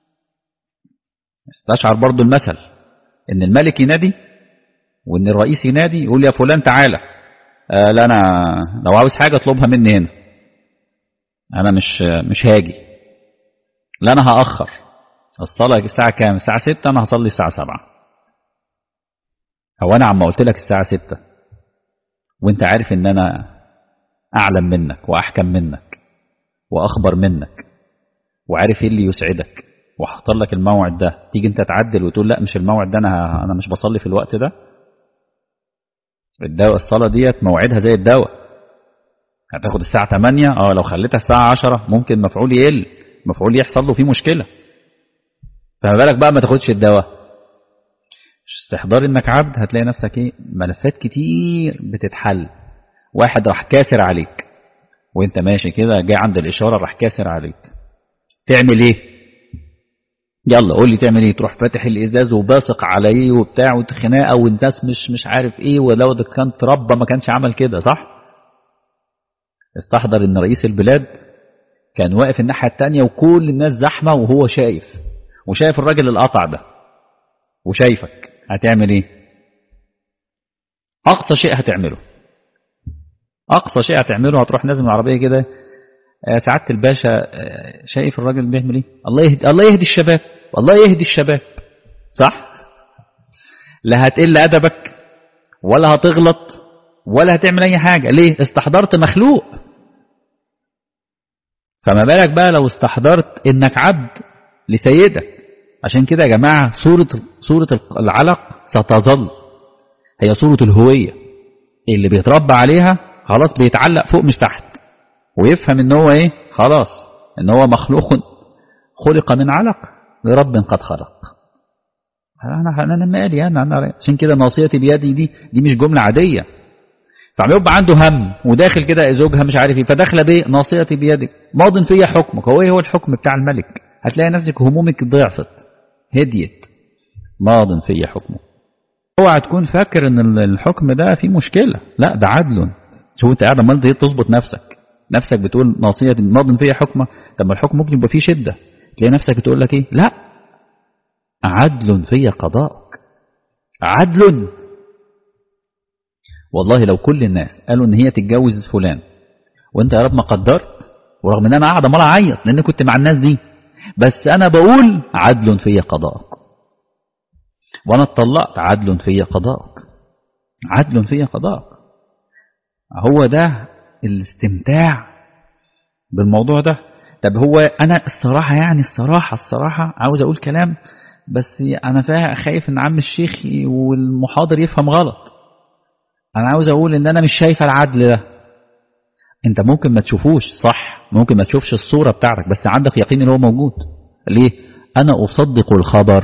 استشعر برضو المثل ان الملك ينادي وان الرئيس ينادي يقول يا فلان تعالى آه لا انا لو عاوز حاجه اطلبها مني هنا انا مش مش هاجي لا انا هاخر الصلاه الساعه كام الساعه 6 انا هصلي الساعه 7 هو انا عم قلت لك الساعه 6 وانت عارف ان انا اعلم منك واحكم منك واخبر منك وعارف ايه اللي يسعدك وحط لك الموعد ده تيجي انت تعدل وتقول لا مش الموعد ده انا انا مش بصلي في الوقت ده الدواء الصلاه ديت موعدها زي الدواء هتاخد الساعه 8 اه لو خليتها الساعه 10 ممكن مفعول يقل مفعول يحصل له فيه مشكله فما بالك بقى ما تاخدش الدواء استحضار انك عبد هتلاقي نفسك ايه ملفات كتير بتتحل واحد راح كاسر عليك وانت ماشي كده جاي عند الاشاره راح كاسر عليك تعمل ايه يلا قول لي تعمل ايه تروح فاتح الازاز وباصق عليه وبتاع وخناقه والناس مش مش عارف ايه ولو ده كان تربى ما كانش عمل كده صح استحضر ان رئيس البلاد كان واقف الناحيه الثانيه وكل الناس زحمه وهو شايف وشايف الراجل القطع ده وشايفك هتعمل ايه اقصى شيء هتعمله اقصى شيء هتعمله هتروح نازل من العربيه كده سعاده الباشا شايف الراجل بيعمل ايه الله يهدي الله يهدي الشباب الله يهدي الشباب صح لا هتقل ادبك ولا هتغلط ولا هتعمل اي حاجه ليه استحضرت مخلوق فما بالك بقى لو استحضرت انك عبد لسيدك عشان كده يا جماعه صوره صوره العلق ستظل هي صوره الهويه اللي بيتربى عليها خلاص بيتعلق فوق مش تحت ويفهم ان هو ايه خلاص ان هو مخلوق خلق من علق لرب قد خلق انا انا مالي انا انا عشان كده ناصيتي بيدي دي دي مش جمله عاديه فعم يبقى عنده هم وداخل كده زوجها مش عارف ايه فداخله بيه ناصيتي بيدك ماض فيا حكمك هو ايه هو الحكم بتاع الملك هتلاقي نفسك همومك ضعفت هديت ماض فيا حكمك اوعى تكون فاكر ان الحكم ده فيه مشكله لا ده عدل شوف انت قاعد عمال تصبط نفسك نفسك بتقول ناصية ماض فيها حكمة طب ما الحكم ممكن يبقى فيه شدة تلاقي نفسك تقول لك ايه لا عدل في قضاءك عدل والله لو كل الناس قالوا ان هي تتجوز فلان وانت يا رب ما قدرت ورغم ان انا قاعد عمال اعيط لان كنت مع الناس دي بس انا بقول عدل في قضاءك وانا اتطلقت عدل في قضاءك عدل في قضاءك هو ده الاستمتاع بالموضوع ده طب هو انا الصراحه يعني الصراحه الصراحه عاوز اقول كلام بس انا فيها خايف ان عم الشيخ والمحاضر يفهم غلط انا عاوز اقول ان انا مش شايف العدل ده انت ممكن ما تشوفوش صح ممكن ما تشوفش الصوره بتاعتك بس عندك يقين ان هو موجود ليه انا اصدق الخبر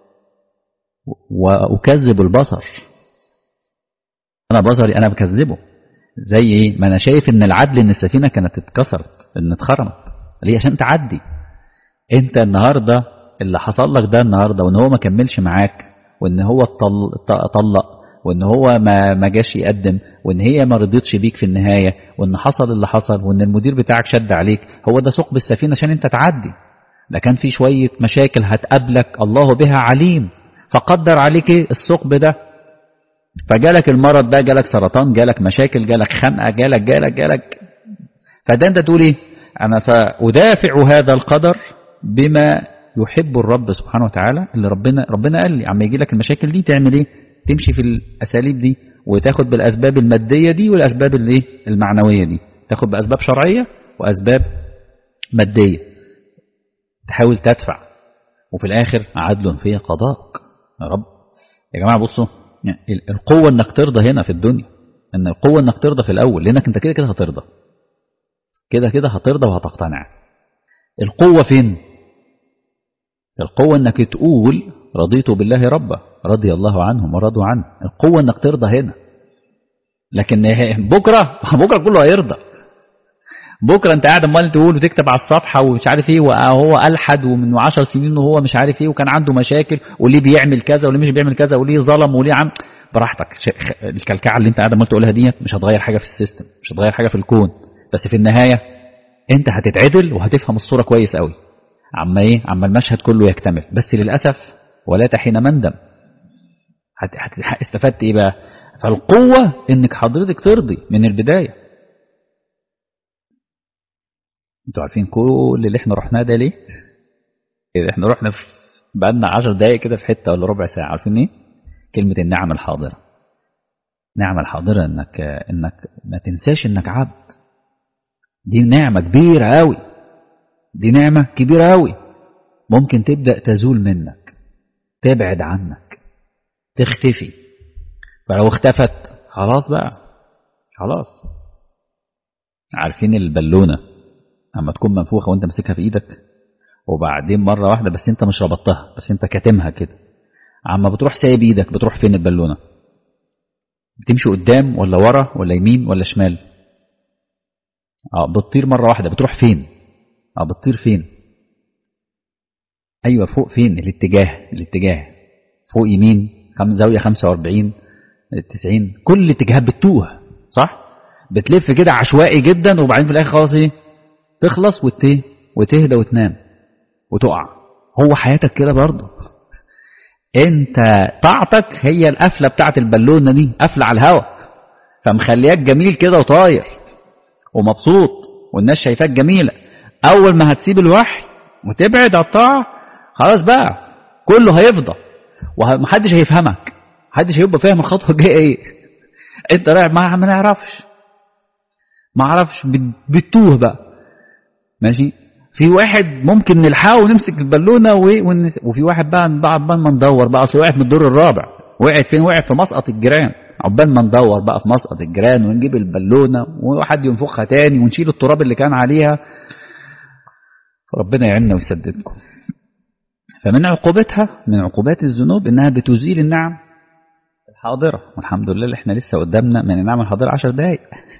واكذب البصر انا بصري انا بكذبه زي ايه ما انا شايف ان العدل ان السفينه كانت اتكسرت ان اتخرمت ليه عشان تعدي انت النهارده اللي حصل لك ده النهارده وان هو ما كملش معاك وان هو طلق وان هو ما ما جاش يقدم وان هي ما رضيتش بيك في النهايه وان حصل اللي حصل وان المدير بتاعك شد عليك هو ده ثقب السفينه عشان انت تعدي ده كان في شويه مشاكل هتقابلك الله بها عليم فقدر عليك ايه الثقب ده فجالك المرض ده جالك سرطان جالك مشاكل جالك خنقه جالك جالك جالك فده انت تقول ايه انا سادافع هذا القدر بما يحب الرب سبحانه وتعالى اللي ربنا ربنا قال لي عم يجي لك المشاكل دي تعمل ايه تمشي في الاساليب دي وتاخد بالاسباب الماديه دي والاسباب الايه المعنويه دي تاخد باسباب شرعيه واسباب ماديه تحاول تدفع وفي الاخر عدل في قضاءك يا رب يا جماعه بصوا القوه انك ترضى هنا في الدنيا ان القوه انك ترضى في الاول لانك انت كده كده هترضى كده كده هترضى وهتقتنع القوه فين القوه انك تقول رضيت بالله ربا رضي الله عنهم ورضوا عنه القوة انك ترضى هنا لكن بكرة بكرة كله هيرضى بكرة انت قاعد امال تقول وتكتب على الصفحة ومش عارف ايه وهو ألحد ومن عشر سنين وهو مش عارف ايه وكان عنده مشاكل وليه بيعمل كذا وليه مش بيعمل كذا وليه ظلم وليه عم براحتك الكلكعة اللي انت قاعد امال تقولها ديت مش هتغير حاجة في السيستم مش هتغير حاجة في الكون بس في النهاية انت هتتعدل وهتفهم الصورة كويس قوي عما ايه عما المشهد كله يكتمل بس للأسف ولا حين مندم استفدت ايه بقى فالقوة انك حضرتك ترضي من البداية انتوا عارفين كل اللي احنا رحناه ده ليه إذا احنا رحنا في بقالنا عشر دقايق كده في حتة ولا ربع ساعة عارفين ايه كلمة النعم الحاضرة النعمة الحاضرة انك انك ما تنساش انك عبد دي نعمة كبيرة قوي دي نعمة كبيرة قوي ممكن تبدأ تزول منك تبعد عنك تختفي فلو اختفت خلاص بقى خلاص عارفين البالونة اما تكون منفوخة وانت ماسكها في ايدك وبعدين مرة واحدة بس انت مش ربطتها بس انت كاتمها كده عما بتروح سايب ايدك بتروح فين البالونة بتمشي قدام ولا ورا ولا يمين ولا شمال اه بتطير مرة واحدة بتروح فين اه بتطير فين ايوه فوق فين الاتجاه الاتجاه فوق يمين خم زاوية 45 90 كل الاتجاهات بتتوه صح بتلف كده عشوائي جدا وبعدين في الاخر خلاص ايه تخلص وت وتهدى وتنام وتقع هو حياتك كده برضه انت طاعتك هي القفله بتاعت البالونه دي قفله على الهوا فمخلياك جميل كده وطاير ومبسوط والناس شايفاك جميله اول ما هتسيب الوحي وتبعد عن الطاعه خلاص بقى كله هيفضى ومحدش هيفهمك محدش هيبقى فاهم الخطوه الجايه ايه انت رايح ما ما نعرفش ما اعرفش بتوه بقى ماشي في واحد ممكن نلحقه ونمسك البالونه وفي واحد بقى بعد ما ندور بقى اصل وقعت من الدور الرابع وقعت فين وقعت في مسقط الجيران عقبال ما ندور بقى في مسقط الجيران ونجيب البالونه وحد ينفخها تاني ونشيل التراب اللي كان عليها ربنا يعيننا ويسددكم فمن عقوبتها من عقوبات الذنوب انها بتزيل النعم الحاضره والحمد لله اللي احنا لسه قدامنا من النعم الحاضره 10 دقائق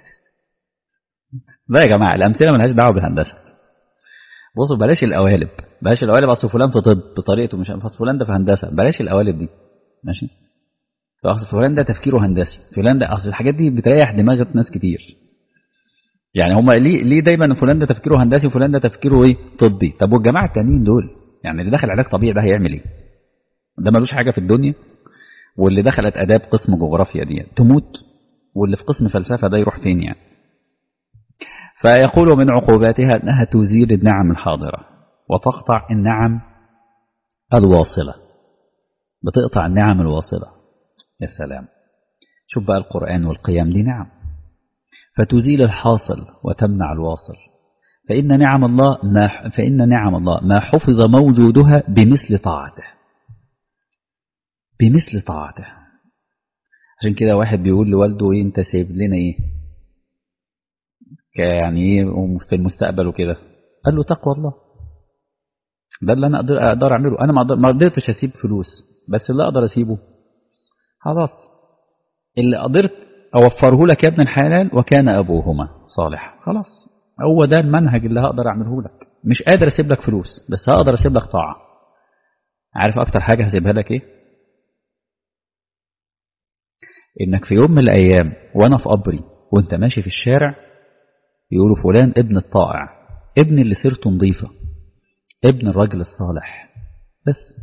ده يا جماعه الامثله ملهاش دعوه بالهندسه بصوا بلاش القوالب بلاش القوالب اصل فلان في طب بطريقته مش اصل فلان ده في هندسه بلاش القوالب دي ماشي اصل فلان ده تفكيره هندسي فلان ده اصل الحاجات دي بتريح دماغ ناس كتير يعني هم ليه ليه دايما فلان ده تفكيره هندسي وفلان ده تفكيره ايه طبي طب والجماعه التانيين دول يعني اللي دخل علاج طبيعي ده هيعمل ايه ده ملوش حاجه في الدنيا واللي دخلت اداب قسم جغرافيا دي تموت واللي في قسم فلسفه ده يروح فين يعني فيقول من عقوباتها أنها تزيل النعم الحاضرة وتقطع النعم الواصلة بتقطع النعم الواصلة يا سلام شوف بقى القرآن والقيام دي نعم فتزيل الحاصل وتمنع الواصل فإن نعم الله ما فإن نعم الله ما حفظ موجودها بمثل طاعته بمثل طاعته عشان كده واحد بيقول لوالده ايه انت سايب لنا ايه يعني ايه في المستقبل وكده قال له تقوى الله ده اللي انا اقدر اقدر اعمله انا ما قدرتش اسيب فلوس بس اللي اقدر اسيبه خلاص اللي قدرت اوفره لك يا ابن الحلال وكان ابوهما صالح خلاص هو ده المنهج اللي هقدر اعمله لك مش قادر اسيب لك فلوس بس هقدر اسيب لك طاعه عارف اكتر حاجة هسيبها لك ايه انك في يوم من الايام وانا في قبري وانت ماشي في الشارع يقولوا فلان ابن الطائع ابن اللي سيرته نظيفة ابن الرجل الصالح بس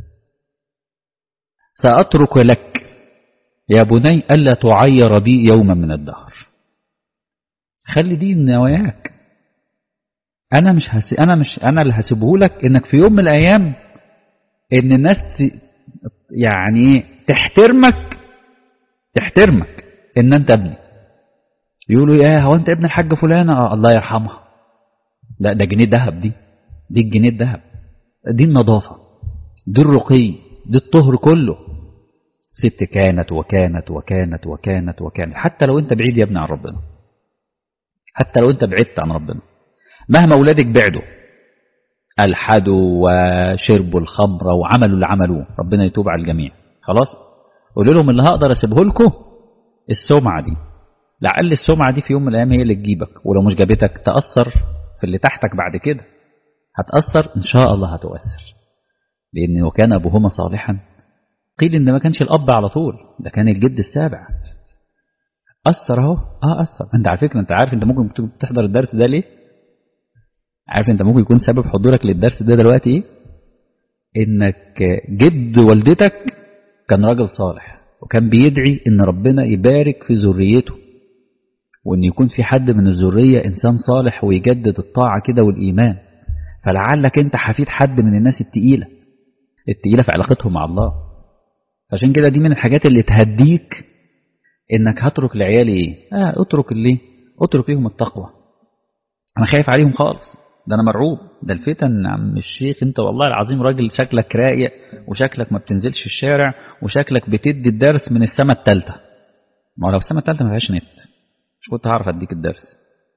سأترك لك يا بني ألا تعير بي يوما من الدهر خلي دي نواياك أنا مش هسي أنا مش أنا اللي هسيبه لك إنك في يوم من الأيام إن الناس يعني تحترمك تحترمك إن أنت ابني يقولوا يا هو أنت ابن الحاج فلانة آه الله يرحمها ده ده جنيه ذهب دي دي الجنيه الذهب دي النظافة دي الرقي دي الطهر كله ست كانت وكانت وكانت وكانت وكانت حتى لو انت بعيد يا ابني عن ربنا حتى لو انت بعدت عن ربنا مهما اولادك بعدوا الحدوا وشربوا الخمر وعملوا اللي عملوه ربنا يتوب على الجميع خلاص قولوا لهم اللي هقدر اسيبه لكم السمعه دي لعل السمعه دي في يوم من الايام هي اللي تجيبك ولو مش جابتك تاثر في اللي تحتك بعد كده هتاثر ان شاء الله هتؤثر لان وكان ابوهما صالحا قيل ان ما كانش الاب على طول ده كان الجد السابع اثر اهو اه اثر انت على فكره انت عارف انت ممكن تحضر الدرس ده ليه عارف انت ممكن يكون سبب حضورك للدرس ده دلوقتي ايه انك جد والدتك كان راجل صالح وكان بيدعي ان ربنا يبارك في ذريته وان يكون في حد من الذريه انسان صالح ويجدد الطاعه كده والايمان فلعلك انت حفيد حد من الناس التقيله التقيله في علاقتهم مع الله عشان كده دي من الحاجات اللي تهديك انك هترك لعيالي ايه اه اترك اللي اترك ليهم التقوى انا خايف عليهم خالص ده انا مرعوب ده الفتن عم الشيخ انت والله العظيم راجل شكلك رايق وشكلك ما بتنزلش الشارع وشكلك بتدي الدرس من السماء الثالثه ما لو السماء الثالثه ما فيهاش نت مش كنت هعرف اديك الدرس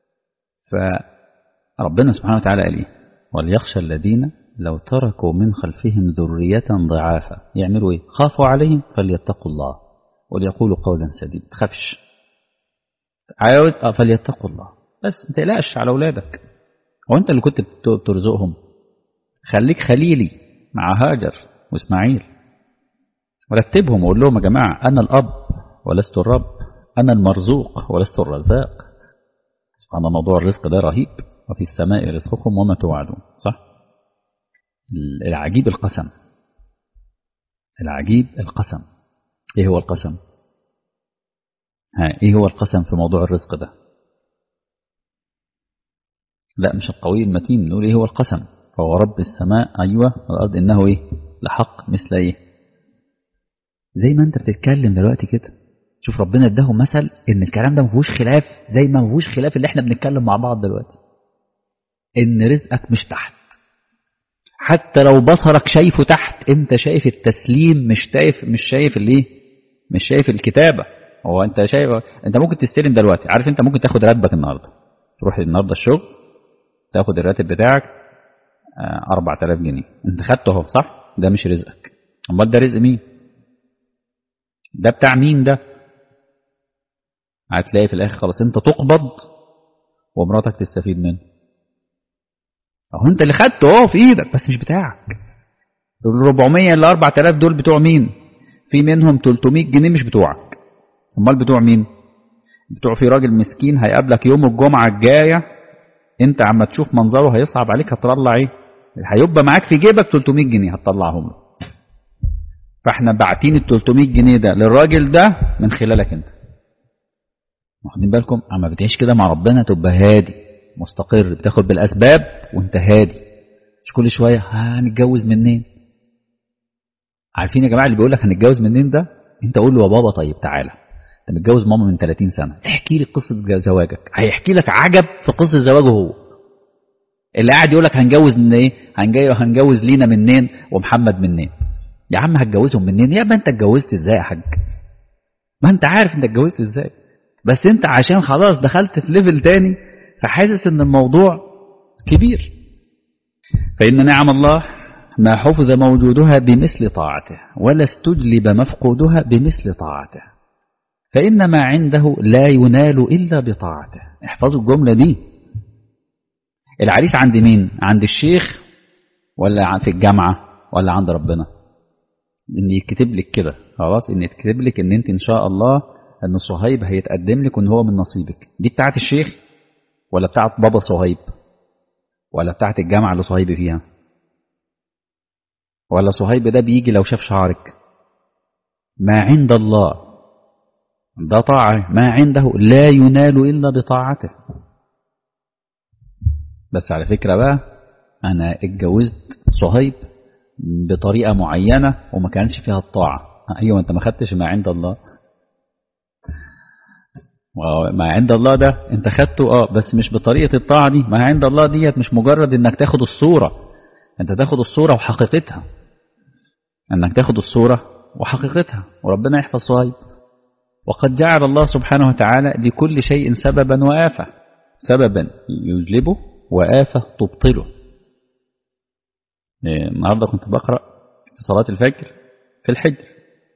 فربنا سبحانه وتعالى قال ايه وليخشى الذين لو تركوا من خلفهم ذرية ضعافا يعملوا ايه خافوا عليهم فليتقوا الله وليقولوا قولا سديدا تخافش عاوز فليتقوا الله بس ما تقلقش على اولادك هو انت اللي كنت بترزقهم خليك خليلي مع هاجر واسماعيل ورتبهم وقول لهم يا جماعه انا الاب ولست الرب انا المرزوق ولست الرزاق سبحان موضوع الرزق ده رهيب وفي السماء رزقكم وما توعدون صح العجيب القسم العجيب القسم ايه هو القسم ها ايه هو القسم في موضوع الرزق ده لا مش القوي المتين نقول ايه هو القسم فهو رب السماء ايوه والارض انه ايه لحق مثل ايه زي ما انت بتتكلم دلوقتي كده شوف ربنا اداهم مثل ان الكلام ده ما فيهوش خلاف زي ما ما فيهوش خلاف اللي احنا بنتكلم مع بعض دلوقتي ان رزقك مش تحت حتى لو بصرك شايفه تحت انت شايف التسليم مش شايف مش شايف الايه مش شايف الكتابه هو انت شايف انت ممكن تستلم دلوقتي عارف انت ممكن تاخد راتبك النهارده تروح النهارده الشغل تاخد الراتب بتاعك 4000 جنيه انت خدته اهو صح ده مش رزقك امال ده رزق مين ده بتاع مين ده هتلاقي في الاخر خلاص انت تقبض ومراتك تستفيد منه اهو انت اللي خدته اهو في ايدك بس مش بتاعك ال 400 ل 4000 دول بتوع مين في منهم 300 جنيه مش بتوعك امال بتوع مين بتوع في راجل مسكين هيقابلك يوم الجمعه الجايه انت عما تشوف منظره هيصعب عليك هتطلع ايه هيبقى معاك في جيبك 300 جنيه هتطلعهم له فاحنا باعتين ال 300 جنيه ده للراجل ده من خلالك انت واخدين بالكم اما بتعيش كده مع ربنا تبقى هادي مستقر بتاخد بالاسباب وانت هادي مش كل شويه هنتجوز منين عارفين يا جماعه اللي بيقول لك هنتجوز منين ده انت قول له يا بابا طيب تعالى انت متجوز ماما من 30 سنه احكي لي قصه زواجك هيحكي لك عجب في قصه زواجه هو اللي قاعد يقول لك هنجوز من ايه هنجوز لينا منين ومحمد منين يا عم هتجوزهم منين يا ما انت اتجوزت ازاي يا حاج ما انت عارف انت اتجوزت ازاي بس انت عشان خلاص دخلت في ليفل تاني فحاسس ان الموضوع كبير فإن نعم الله ما حفظ موجودها بمثل طاعته ولا استجلب مفقودها بمثل طاعته فإن ما عنده لا ينال إلا بطاعته احفظوا الجملة دي العريس عند مين عند الشيخ ولا في الجامعة ولا عند ربنا ان يكتب لك كده خلاص ان يكتب لك ان انت ان شاء الله ان صهيب هيتقدم لك وان هو من نصيبك دي بتاعت الشيخ ولا بتاعت بابا صهيب ولا بتاعت الجامعة اللي صهيب فيها ولا صهيب ده بيجي لو شاف شعرك ما عند الله ده طاعة ما عنده لا ينال إلا بطاعته بس على فكرة بقى أنا اتجوزت صهيب بطريقة معينة وما كانش فيها الطاعة أيوة أنت ما خدتش ما عند الله ما عند الله ده أنت خدته أه بس مش بطريقة الطاعة دي ما عند الله ديت مش مجرد إنك تاخد الصورة أنت تاخد الصورة وحقيقتها أنك تاخد الصورة وحقيقتها وربنا يحفظ صهيب وقد جعل الله سبحانه وتعالى لكل شيء سببا وآفة سببا يجلبه وآفة تبطله النهاردة كنت بقرأ في صلاة الفجر في الحجر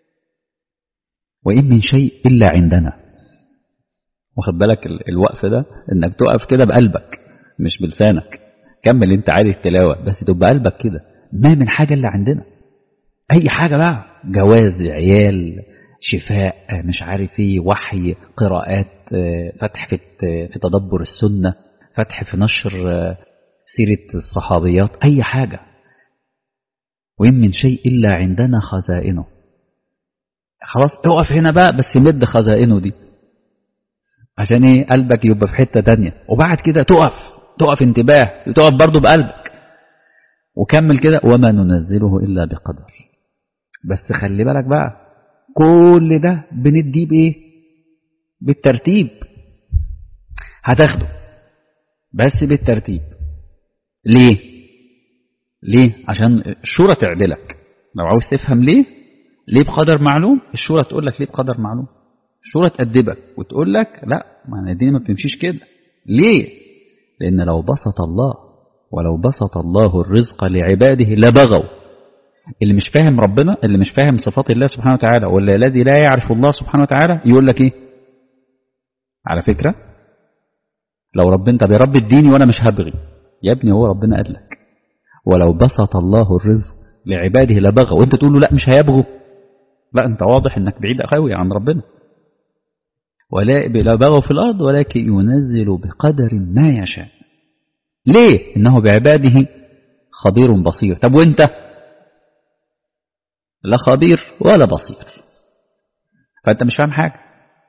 وإن من شيء إلا عندنا واخد بالك الوقف ده إنك تقف كده بقلبك مش بلسانك كمل انت عادي التلاوة بس تبقى قلبك كده ما من حاجة إلا عندنا أي حاجة بقى جواز عيال شفاء مش عارف ايه وحي قراءات فتح في في تدبر السنة فتح في نشر سيرة الصحابيات أي حاجة وإن من شيء إلا عندنا خزائنه خلاص اقف هنا بقى بس مد خزائنه دي عشان ايه قلبك يبقى في حتة تانية وبعد كده تقف تقف انتباه تقف برضو بقلبك وكمل كده وما ننزله إلا بقدر بس خلي بالك بقى كل ده بنديه بايه بالترتيب هتاخده بس بالترتيب ليه ليه عشان الشورى تعدلك لو عاوز تفهم ليه ليه بقدر معلوم الشورى تقول لك ليه بقدر معلوم الشورى تأدبك وتقول لك لا ما الدنيا ما بتمشيش كده ليه لان لو بسط الله ولو بسط الله الرزق لعباده لبغوا اللي مش فاهم ربنا اللي مش فاهم صفات الله سبحانه وتعالى ولا الذي لا يعرف الله سبحانه وتعالى يقول لك ايه على فكرة لو ربنا طب يا رب اديني وانا مش هبغي يا ابني هو ربنا قال لك ولو بسط الله الرزق لعباده لبغوا وانت تقول له لا مش هيبغوا لا انت واضح انك بعيد قوي عن ربنا ولا لا بغوا في الارض ولكن ينزل بقدر ما يشاء ليه انه بعباده خبير بصير طب وانت لا خبير ولا بصير فأنت مش فاهم حاجة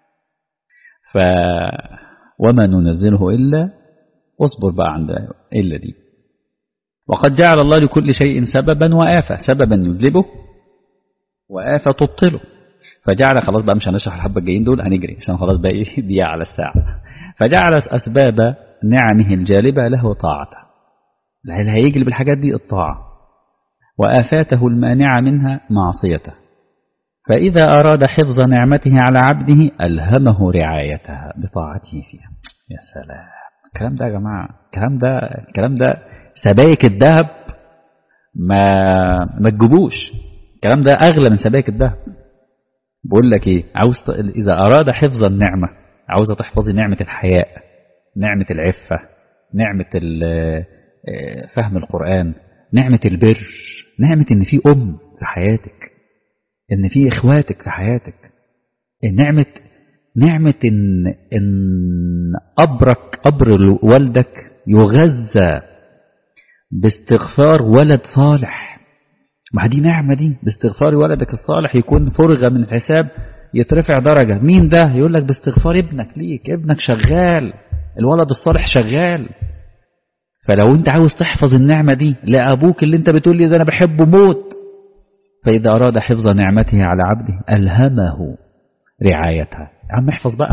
ف وما ننزله إلا اصبر بقى عند إلا دي وقد جعل الله لكل شيء سببا وآفة سببا يجلبه وآفة تبطله فجعل خلاص بقى مش هنشرح الحبة الجايين دول هنجري عشان خلاص بقى ايه دي على الساعة فجعل أسباب نعمه الجالبة له طاعته اللي هيجلب الحاجات دي الطاعة وآفاته المانعة منها معصيته فإذا أراد حفظ نعمته على عبده ألهمه رعايتها بطاعته فيها يا سلام الكلام ده يا جماعة الكلام ده الكلام ده سبايك الذهب ما ما تجيبوش الكلام ده أغلى من سبايك الذهب بقول لك إيه عاوز إذا أراد حفظ النعمة عاوزة تحفظي نعمة الحياء نعمة العفة نعمة فهم القرآن نعمة البر نعمة إن في أم في حياتك إن في إخواتك في حياتك نعمة نعمة إن إن قبرك قبر والدك يغذى باستغفار ولد صالح ما دي نعمة دي باستغفار ولدك الصالح يكون فرغ من الحساب يترفع درجة مين ده يقول لك باستغفار ابنك ليك ابنك شغال الولد الصالح شغال فلو انت عاوز تحفظ النعمة دي لأبوك اللي انت بتقول لي ده انا بحبه موت فإذا أراد حفظ نعمته على عبده ألهمه رعايتها يا عم احفظ بقى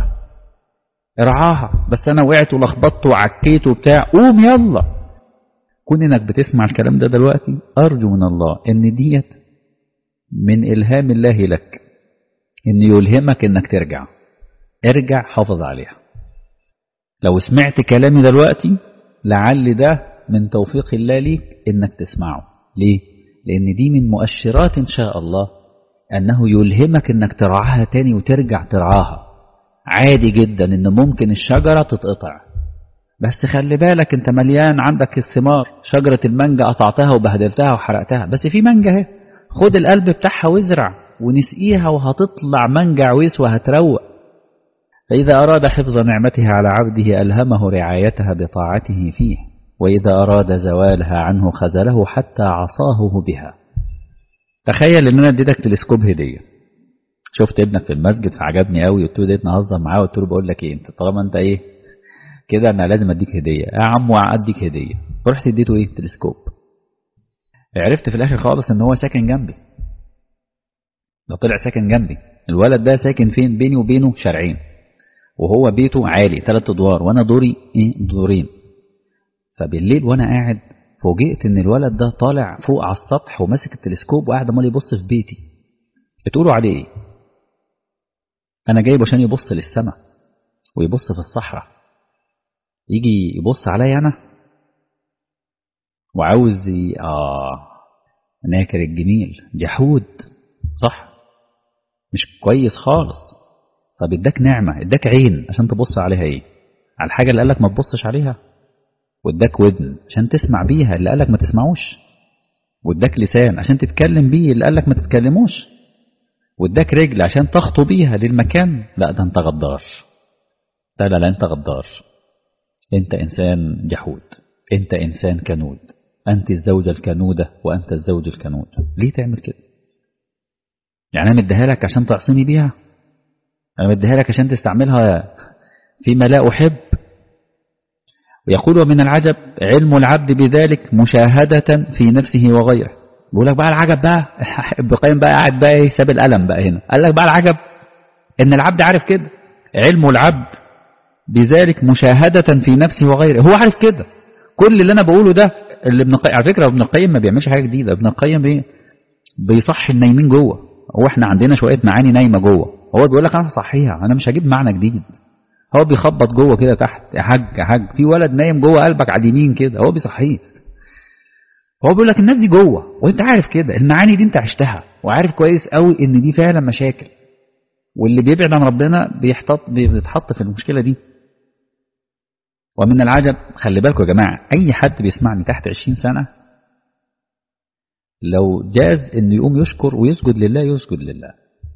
ارعاها بس انا وقعت ولخبطت وعكيت وبتاع قوم يلا كون انك بتسمع الكلام ده دلوقتي ارجو من الله ان ديت من الهام الله لك ان يلهمك انك ترجع ارجع حافظ عليها لو سمعت كلامي دلوقتي لعل ده من توفيق الله ليك انك تسمعه ليه لان دي من مؤشرات ان شاء الله انه يلهمك انك ترعاها تاني وترجع ترعاها عادي جدا ان ممكن الشجرة تتقطع بس خلي بالك انت مليان عندك الثمار شجرة المانجا قطعتها وبهدلتها وحرقتها بس في مانجا اهي خد القلب بتاعها وازرع ونسقيها وهتطلع منجع ويس وهتروق فإذا أراد حفظ نعمتها على عبده ألهمه رعايتها بطاعته فيه وإذا أراد زوالها عنه خذله حتى عصاه بها تخيل ان انا اديتك تلسكوب هديه شفت ابنك في المسجد فعجبني قوي قلت له اديت نهزر معاه قلت له بقول لك ايه انت طالما انت ايه كده انا لازم اديك هديه يا عم اديك هديه فرحت اديته ايه تلسكوب عرفت في الاخر خالص ان هو ساكن جنبي ده طلع ساكن جنبي الولد ده ساكن فين بيني وبينه شارعين وهو بيته عالي ثلاث ادوار وانا دوري ايه دورين فبالليل وانا قاعد فوجئت ان الولد ده طالع فوق على السطح وماسك التلسكوب وقاعد عمال يبص في بيتي بتقولوا عليه ايه انا جايبه عشان يبص للسماء ويبص في الصحراء يجي يبص عليا انا وعاوز ي... اه ناكر الجميل جحود صح مش كويس خالص طب اداك نعمه اداك عين عشان تبص عليها ايه على الحاجه اللي قالك ما تبصش عليها واداك ودن عشان تسمع بيها اللي قالك ما تسمعوش واداك لسان عشان تتكلم بيه اللي قالك ما تتكلموش واداك رجل عشان تخطو بيها للمكان لا ده انت غدار لا لا لا انت غدار انت انسان جحود انت انسان كنود انت الزوجة الكنودة وانت الزوج الكنود ليه تعمل كده يعني انا مديها لك عشان تعصمي بيها انا مديها لك عشان تستعملها فيما لا احب ويقول ومن العجب علم العبد بذلك مشاهدة في نفسه وغيره بيقول لك بقى العجب بقى ابن القيم بقى قاعد بقى ايه ساب القلم بقى هنا قال لك بقى العجب ان العبد عارف كده علم العبد بذلك مشاهدة في نفسه وغيره هو عارف كده كل اللي انا بقوله ده اللي ابن القيم على فكره ابن القيم ما بيعملش حاجه جديده ابن القيم بي بيصحي النايمين جوه هو احنا عندنا شويه معاني نايمه جوه هو بيقول لك انا صحيها انا مش هجيب معنى جديد هو بيخبط جوه كده تحت يا حاج يا حاج في ولد نايم جوه قلبك على اليمين كده هو بيصحيه هو بيقول لك الناس دي جوه وانت عارف كده المعاني دي انت عشتها وعارف كويس قوي ان دي فعلا مشاكل واللي بيبعد عن ربنا بيحتط بيتحط في المشكله دي ومن العجب خلي بالكم يا جماعه اي حد بيسمعني تحت 20 سنه لو جاز انه يقوم يشكر ويسجد لله يسجد لله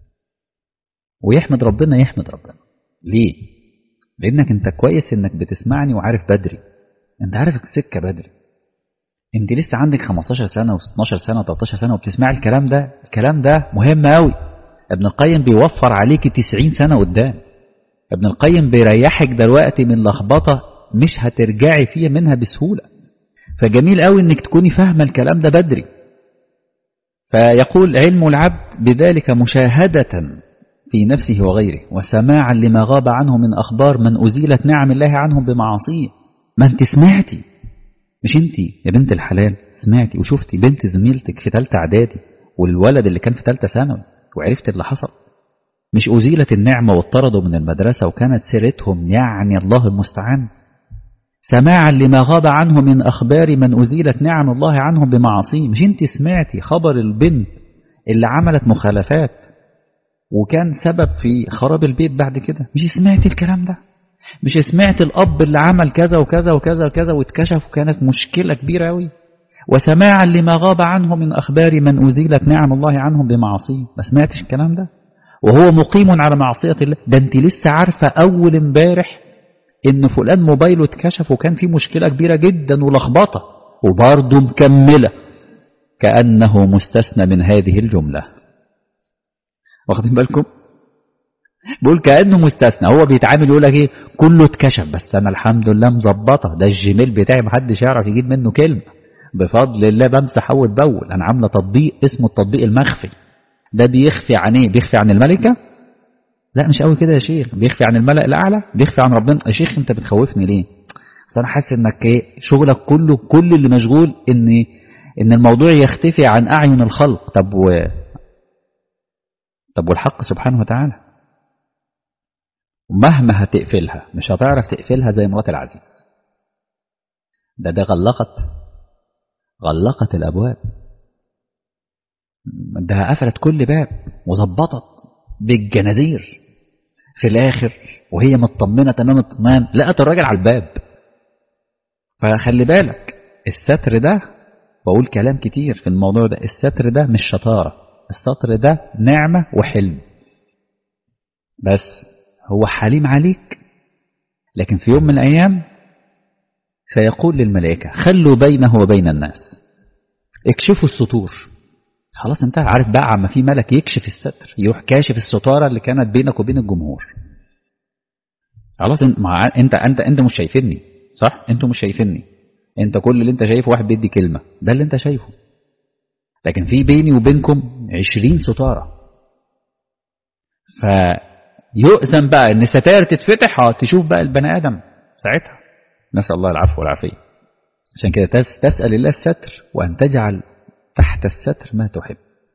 ويحمد ربنا يحمد ربنا ليه لانك انت كويس انك بتسمعني وعارف بدري انت عارف السكه بدري انت لسه عندك 15 سنه و12 سنه و13 سنه وبتسمعي الكلام ده الكلام ده مهم قوي ابن القيم بيوفر عليك 90 سنه قدام ابن القيم بيريحك دلوقتي من لخبطه مش هترجعي فيها منها بسهوله فجميل قوي انك تكوني فاهمه الكلام ده بدري فيقول علم العبد بذلك مشاهده في نفسه وغيره وسماعا لما غاب عنه من أخبار من أزيلت نعم الله عنهم بمعاصيه ما انت سمعتي مش انت يا بنت الحلال سمعتي وشفتي بنت زميلتك في ثالثه اعدادي والولد اللي كان في ثالثه ثانوي وعرفت اللي حصل مش أزيلت النعمة واطردوا من المدرسة وكانت سيرتهم يعني الله المستعان سماعا لما غاب عنه من أخبار من أزيلت نعم الله عنهم بمعاصيه مش انت سمعتي خبر البنت اللي عملت مخالفات وكان سبب في خراب البيت بعد كده مش سمعت الكلام ده مش سمعت الأب اللي عمل كذا وكذا وكذا وكذا واتكشف وكانت مشكلة كبيرة أوي وسماعا لما غاب عنه من أخبار من أزيلت نعم الله عنهم بمعاصيه ما سمعتش الكلام ده وهو مقيم على معصية الله ده انت لسه عارفة أول امبارح إن فلان موبايله اتكشف وكان فيه مشكلة كبيرة جدا ولخبطة وبرضه مكملة كأنه مستثنى من هذه الجملة واخدين بالكم بقول كأنه مستثنى هو بيتعامل يقول لك ايه كله اتكشف بس انا الحمد لله مظبطه ده الجيميل بتاعي محدش يعرف يجيب منه كلمه بفضل الله بمسح اول باول انا عامله تطبيق اسمه التطبيق المخفي ده بيخفي عن ايه بيخفي عن الملكه لا مش قوي كده يا شيخ بيخفي عن الملأ الاعلى بيخفي عن ربنا يا شيخ انت بتخوفني ليه بس انا حاسس انك ايه شغلك كله كل اللي مشغول ان ان الموضوع يختفي عن اعين الخلق طب و طب والحق سبحانه وتعالى مهما هتقفلها مش هتعرف تقفلها زي مرات العزيز ده ده غلقت غلقت الابواب ده قفلت كل باب وظبطت بالجنازير في الاخر وهي مطمنه تمام الطمان لقت الراجل على الباب فخلي بالك الستر ده بقول كلام كتير في الموضوع ده الستر ده مش شطارة الستر ده نعمة وحلم بس هو حليم عليك لكن في يوم من الأيام سيقول للملائكة خلوا بينه وبين الناس اكشفوا السطور خلاص انت عارف بقى عما في ملك يكشف الستر يروح كاشف الستارة اللي كانت بينك وبين الجمهور خلاص مع انت انت انت مش شايفني صح انتوا مش شايفيني انت كل اللي انت شايفه واحد بيدي كلمة ده اللي انت شايفه لكن في بيني وبينكم عشرين ستارة فيؤذن بقى ان الستائر تتفتح اه تشوف بقى البني ادم ساعتها نسأل الله العفو والعافية عشان كده تسأل الله الستر وأن تجعل تحت الستر ما تحب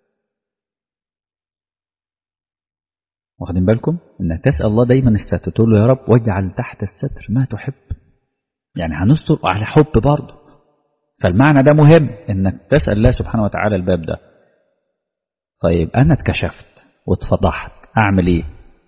واخدين بالكم انك تسأل الله دايما الستر تقول له يا رب واجعل تحت الستر ما تحب يعني هنستر على حب برضه فالمعنى ده مهم انك تسأل الله سبحانه وتعالى الباب ده طيب انا اتكشفت واتفضحت اعمل ايه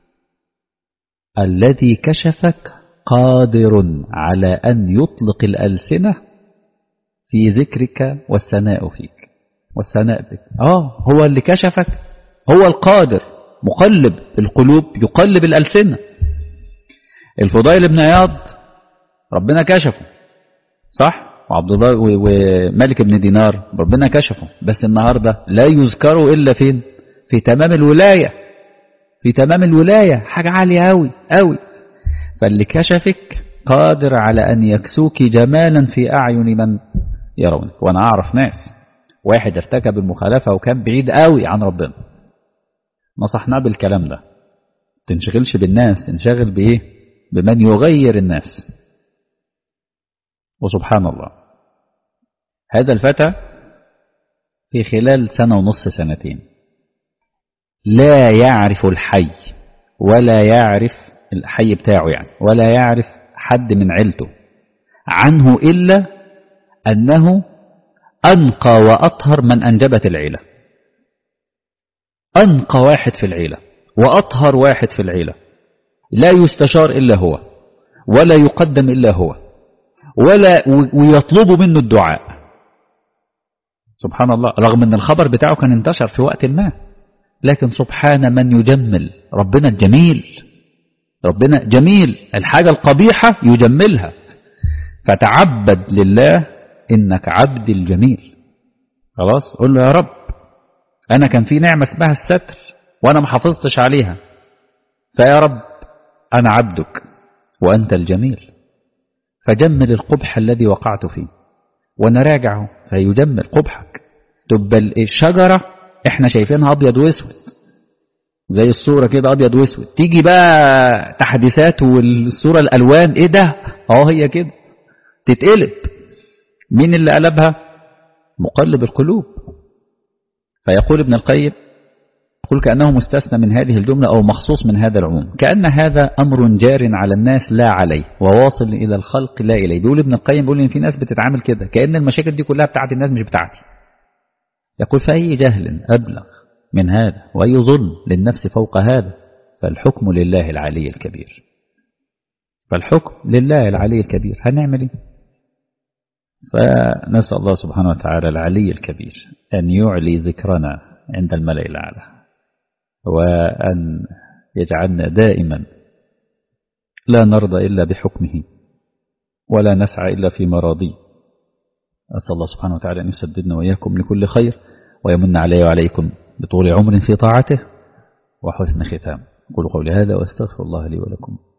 الذي كشفك قادر على ان يطلق الالسنه في ذكرك والثناء فيك والثناء بك اه هو اللي كشفك هو القادر مقلب القلوب يقلب الالسنه الفضيل بن عياض ربنا كشفه صح وعبد الله ومالك بن دينار ربنا كشفه بس النهارده لا يذكروا الا فين في تمام الولايه في تمام الولايه حاجه عاليه قوي قوي فاللي كشفك قادر على ان يكسوك جمالا في اعين من يرونك وانا اعرف ناس واحد ارتكب المخالفه وكان بعيد قوي عن ربنا نصحناه بالكلام ده تنشغلش بالناس انشغل بايه بمن يغير الناس وسبحان الله هذا الفتى في خلال سنة ونص سنتين لا يعرف الحي ولا يعرف الحي بتاعه يعني ولا يعرف حد من عيلته عنه إلا أنه أنقى وأطهر من أنجبت العيلة أنقى واحد في العيلة وأطهر واحد في العيلة لا يستشار إلا هو ولا يقدم إلا هو ولا ويطلب منه الدعاء سبحان الله رغم ان الخبر بتاعه كان انتشر في وقت ما لكن سبحان من يجمل ربنا الجميل ربنا جميل الحاجة القبيحة يجملها فتعبد لله إنك عبد الجميل خلاص قل له يا رب أنا كان في نعمة اسمها الستر وأنا ما حافظتش عليها فيا رب أنا عبدك وأنت الجميل فجمل القبح الذي وقعت فيه ونراجعه فيجمل قبحك تبقى الشجرة احنا شايفينها أبيض واسود زي الصورة كده أبيض واسود تيجي بقى تحديثات والصورة الألوان إيه ده أهو هي كده تتقلب مين اللي قلبها مقلب القلوب فيقول ابن القيم يقول كأنه مستثنى من هذه الجملة أو مخصوص من هذا العموم كأن هذا أمر جار على الناس لا عليه وواصل إلى الخلق لا إليه بيقول ابن القيم بيقول إن في ناس بتتعامل كده كأن المشاكل دي كلها بتاعت الناس مش بتاعتي يقول فأي جهل أبلغ من هذا وأي ظلم للنفس فوق هذا فالحكم لله العلي الكبير فالحكم لله العلي الكبير هنعمل ايه فنسأل الله سبحانه وتعالى العلي الكبير أن يعلي ذكرنا عند الملأ الأعلى وأن يجعلنا دائما لا نرضى إلا بحكمه ولا نسعى إلا في مراضيه أسأل الله سبحانه وتعالى أن يسددنا وإياكم لكل خير ويمن علي وعليكم بطول عمر في طاعته وحسن ختام قولوا قولي هذا واستغفر الله لي ولكم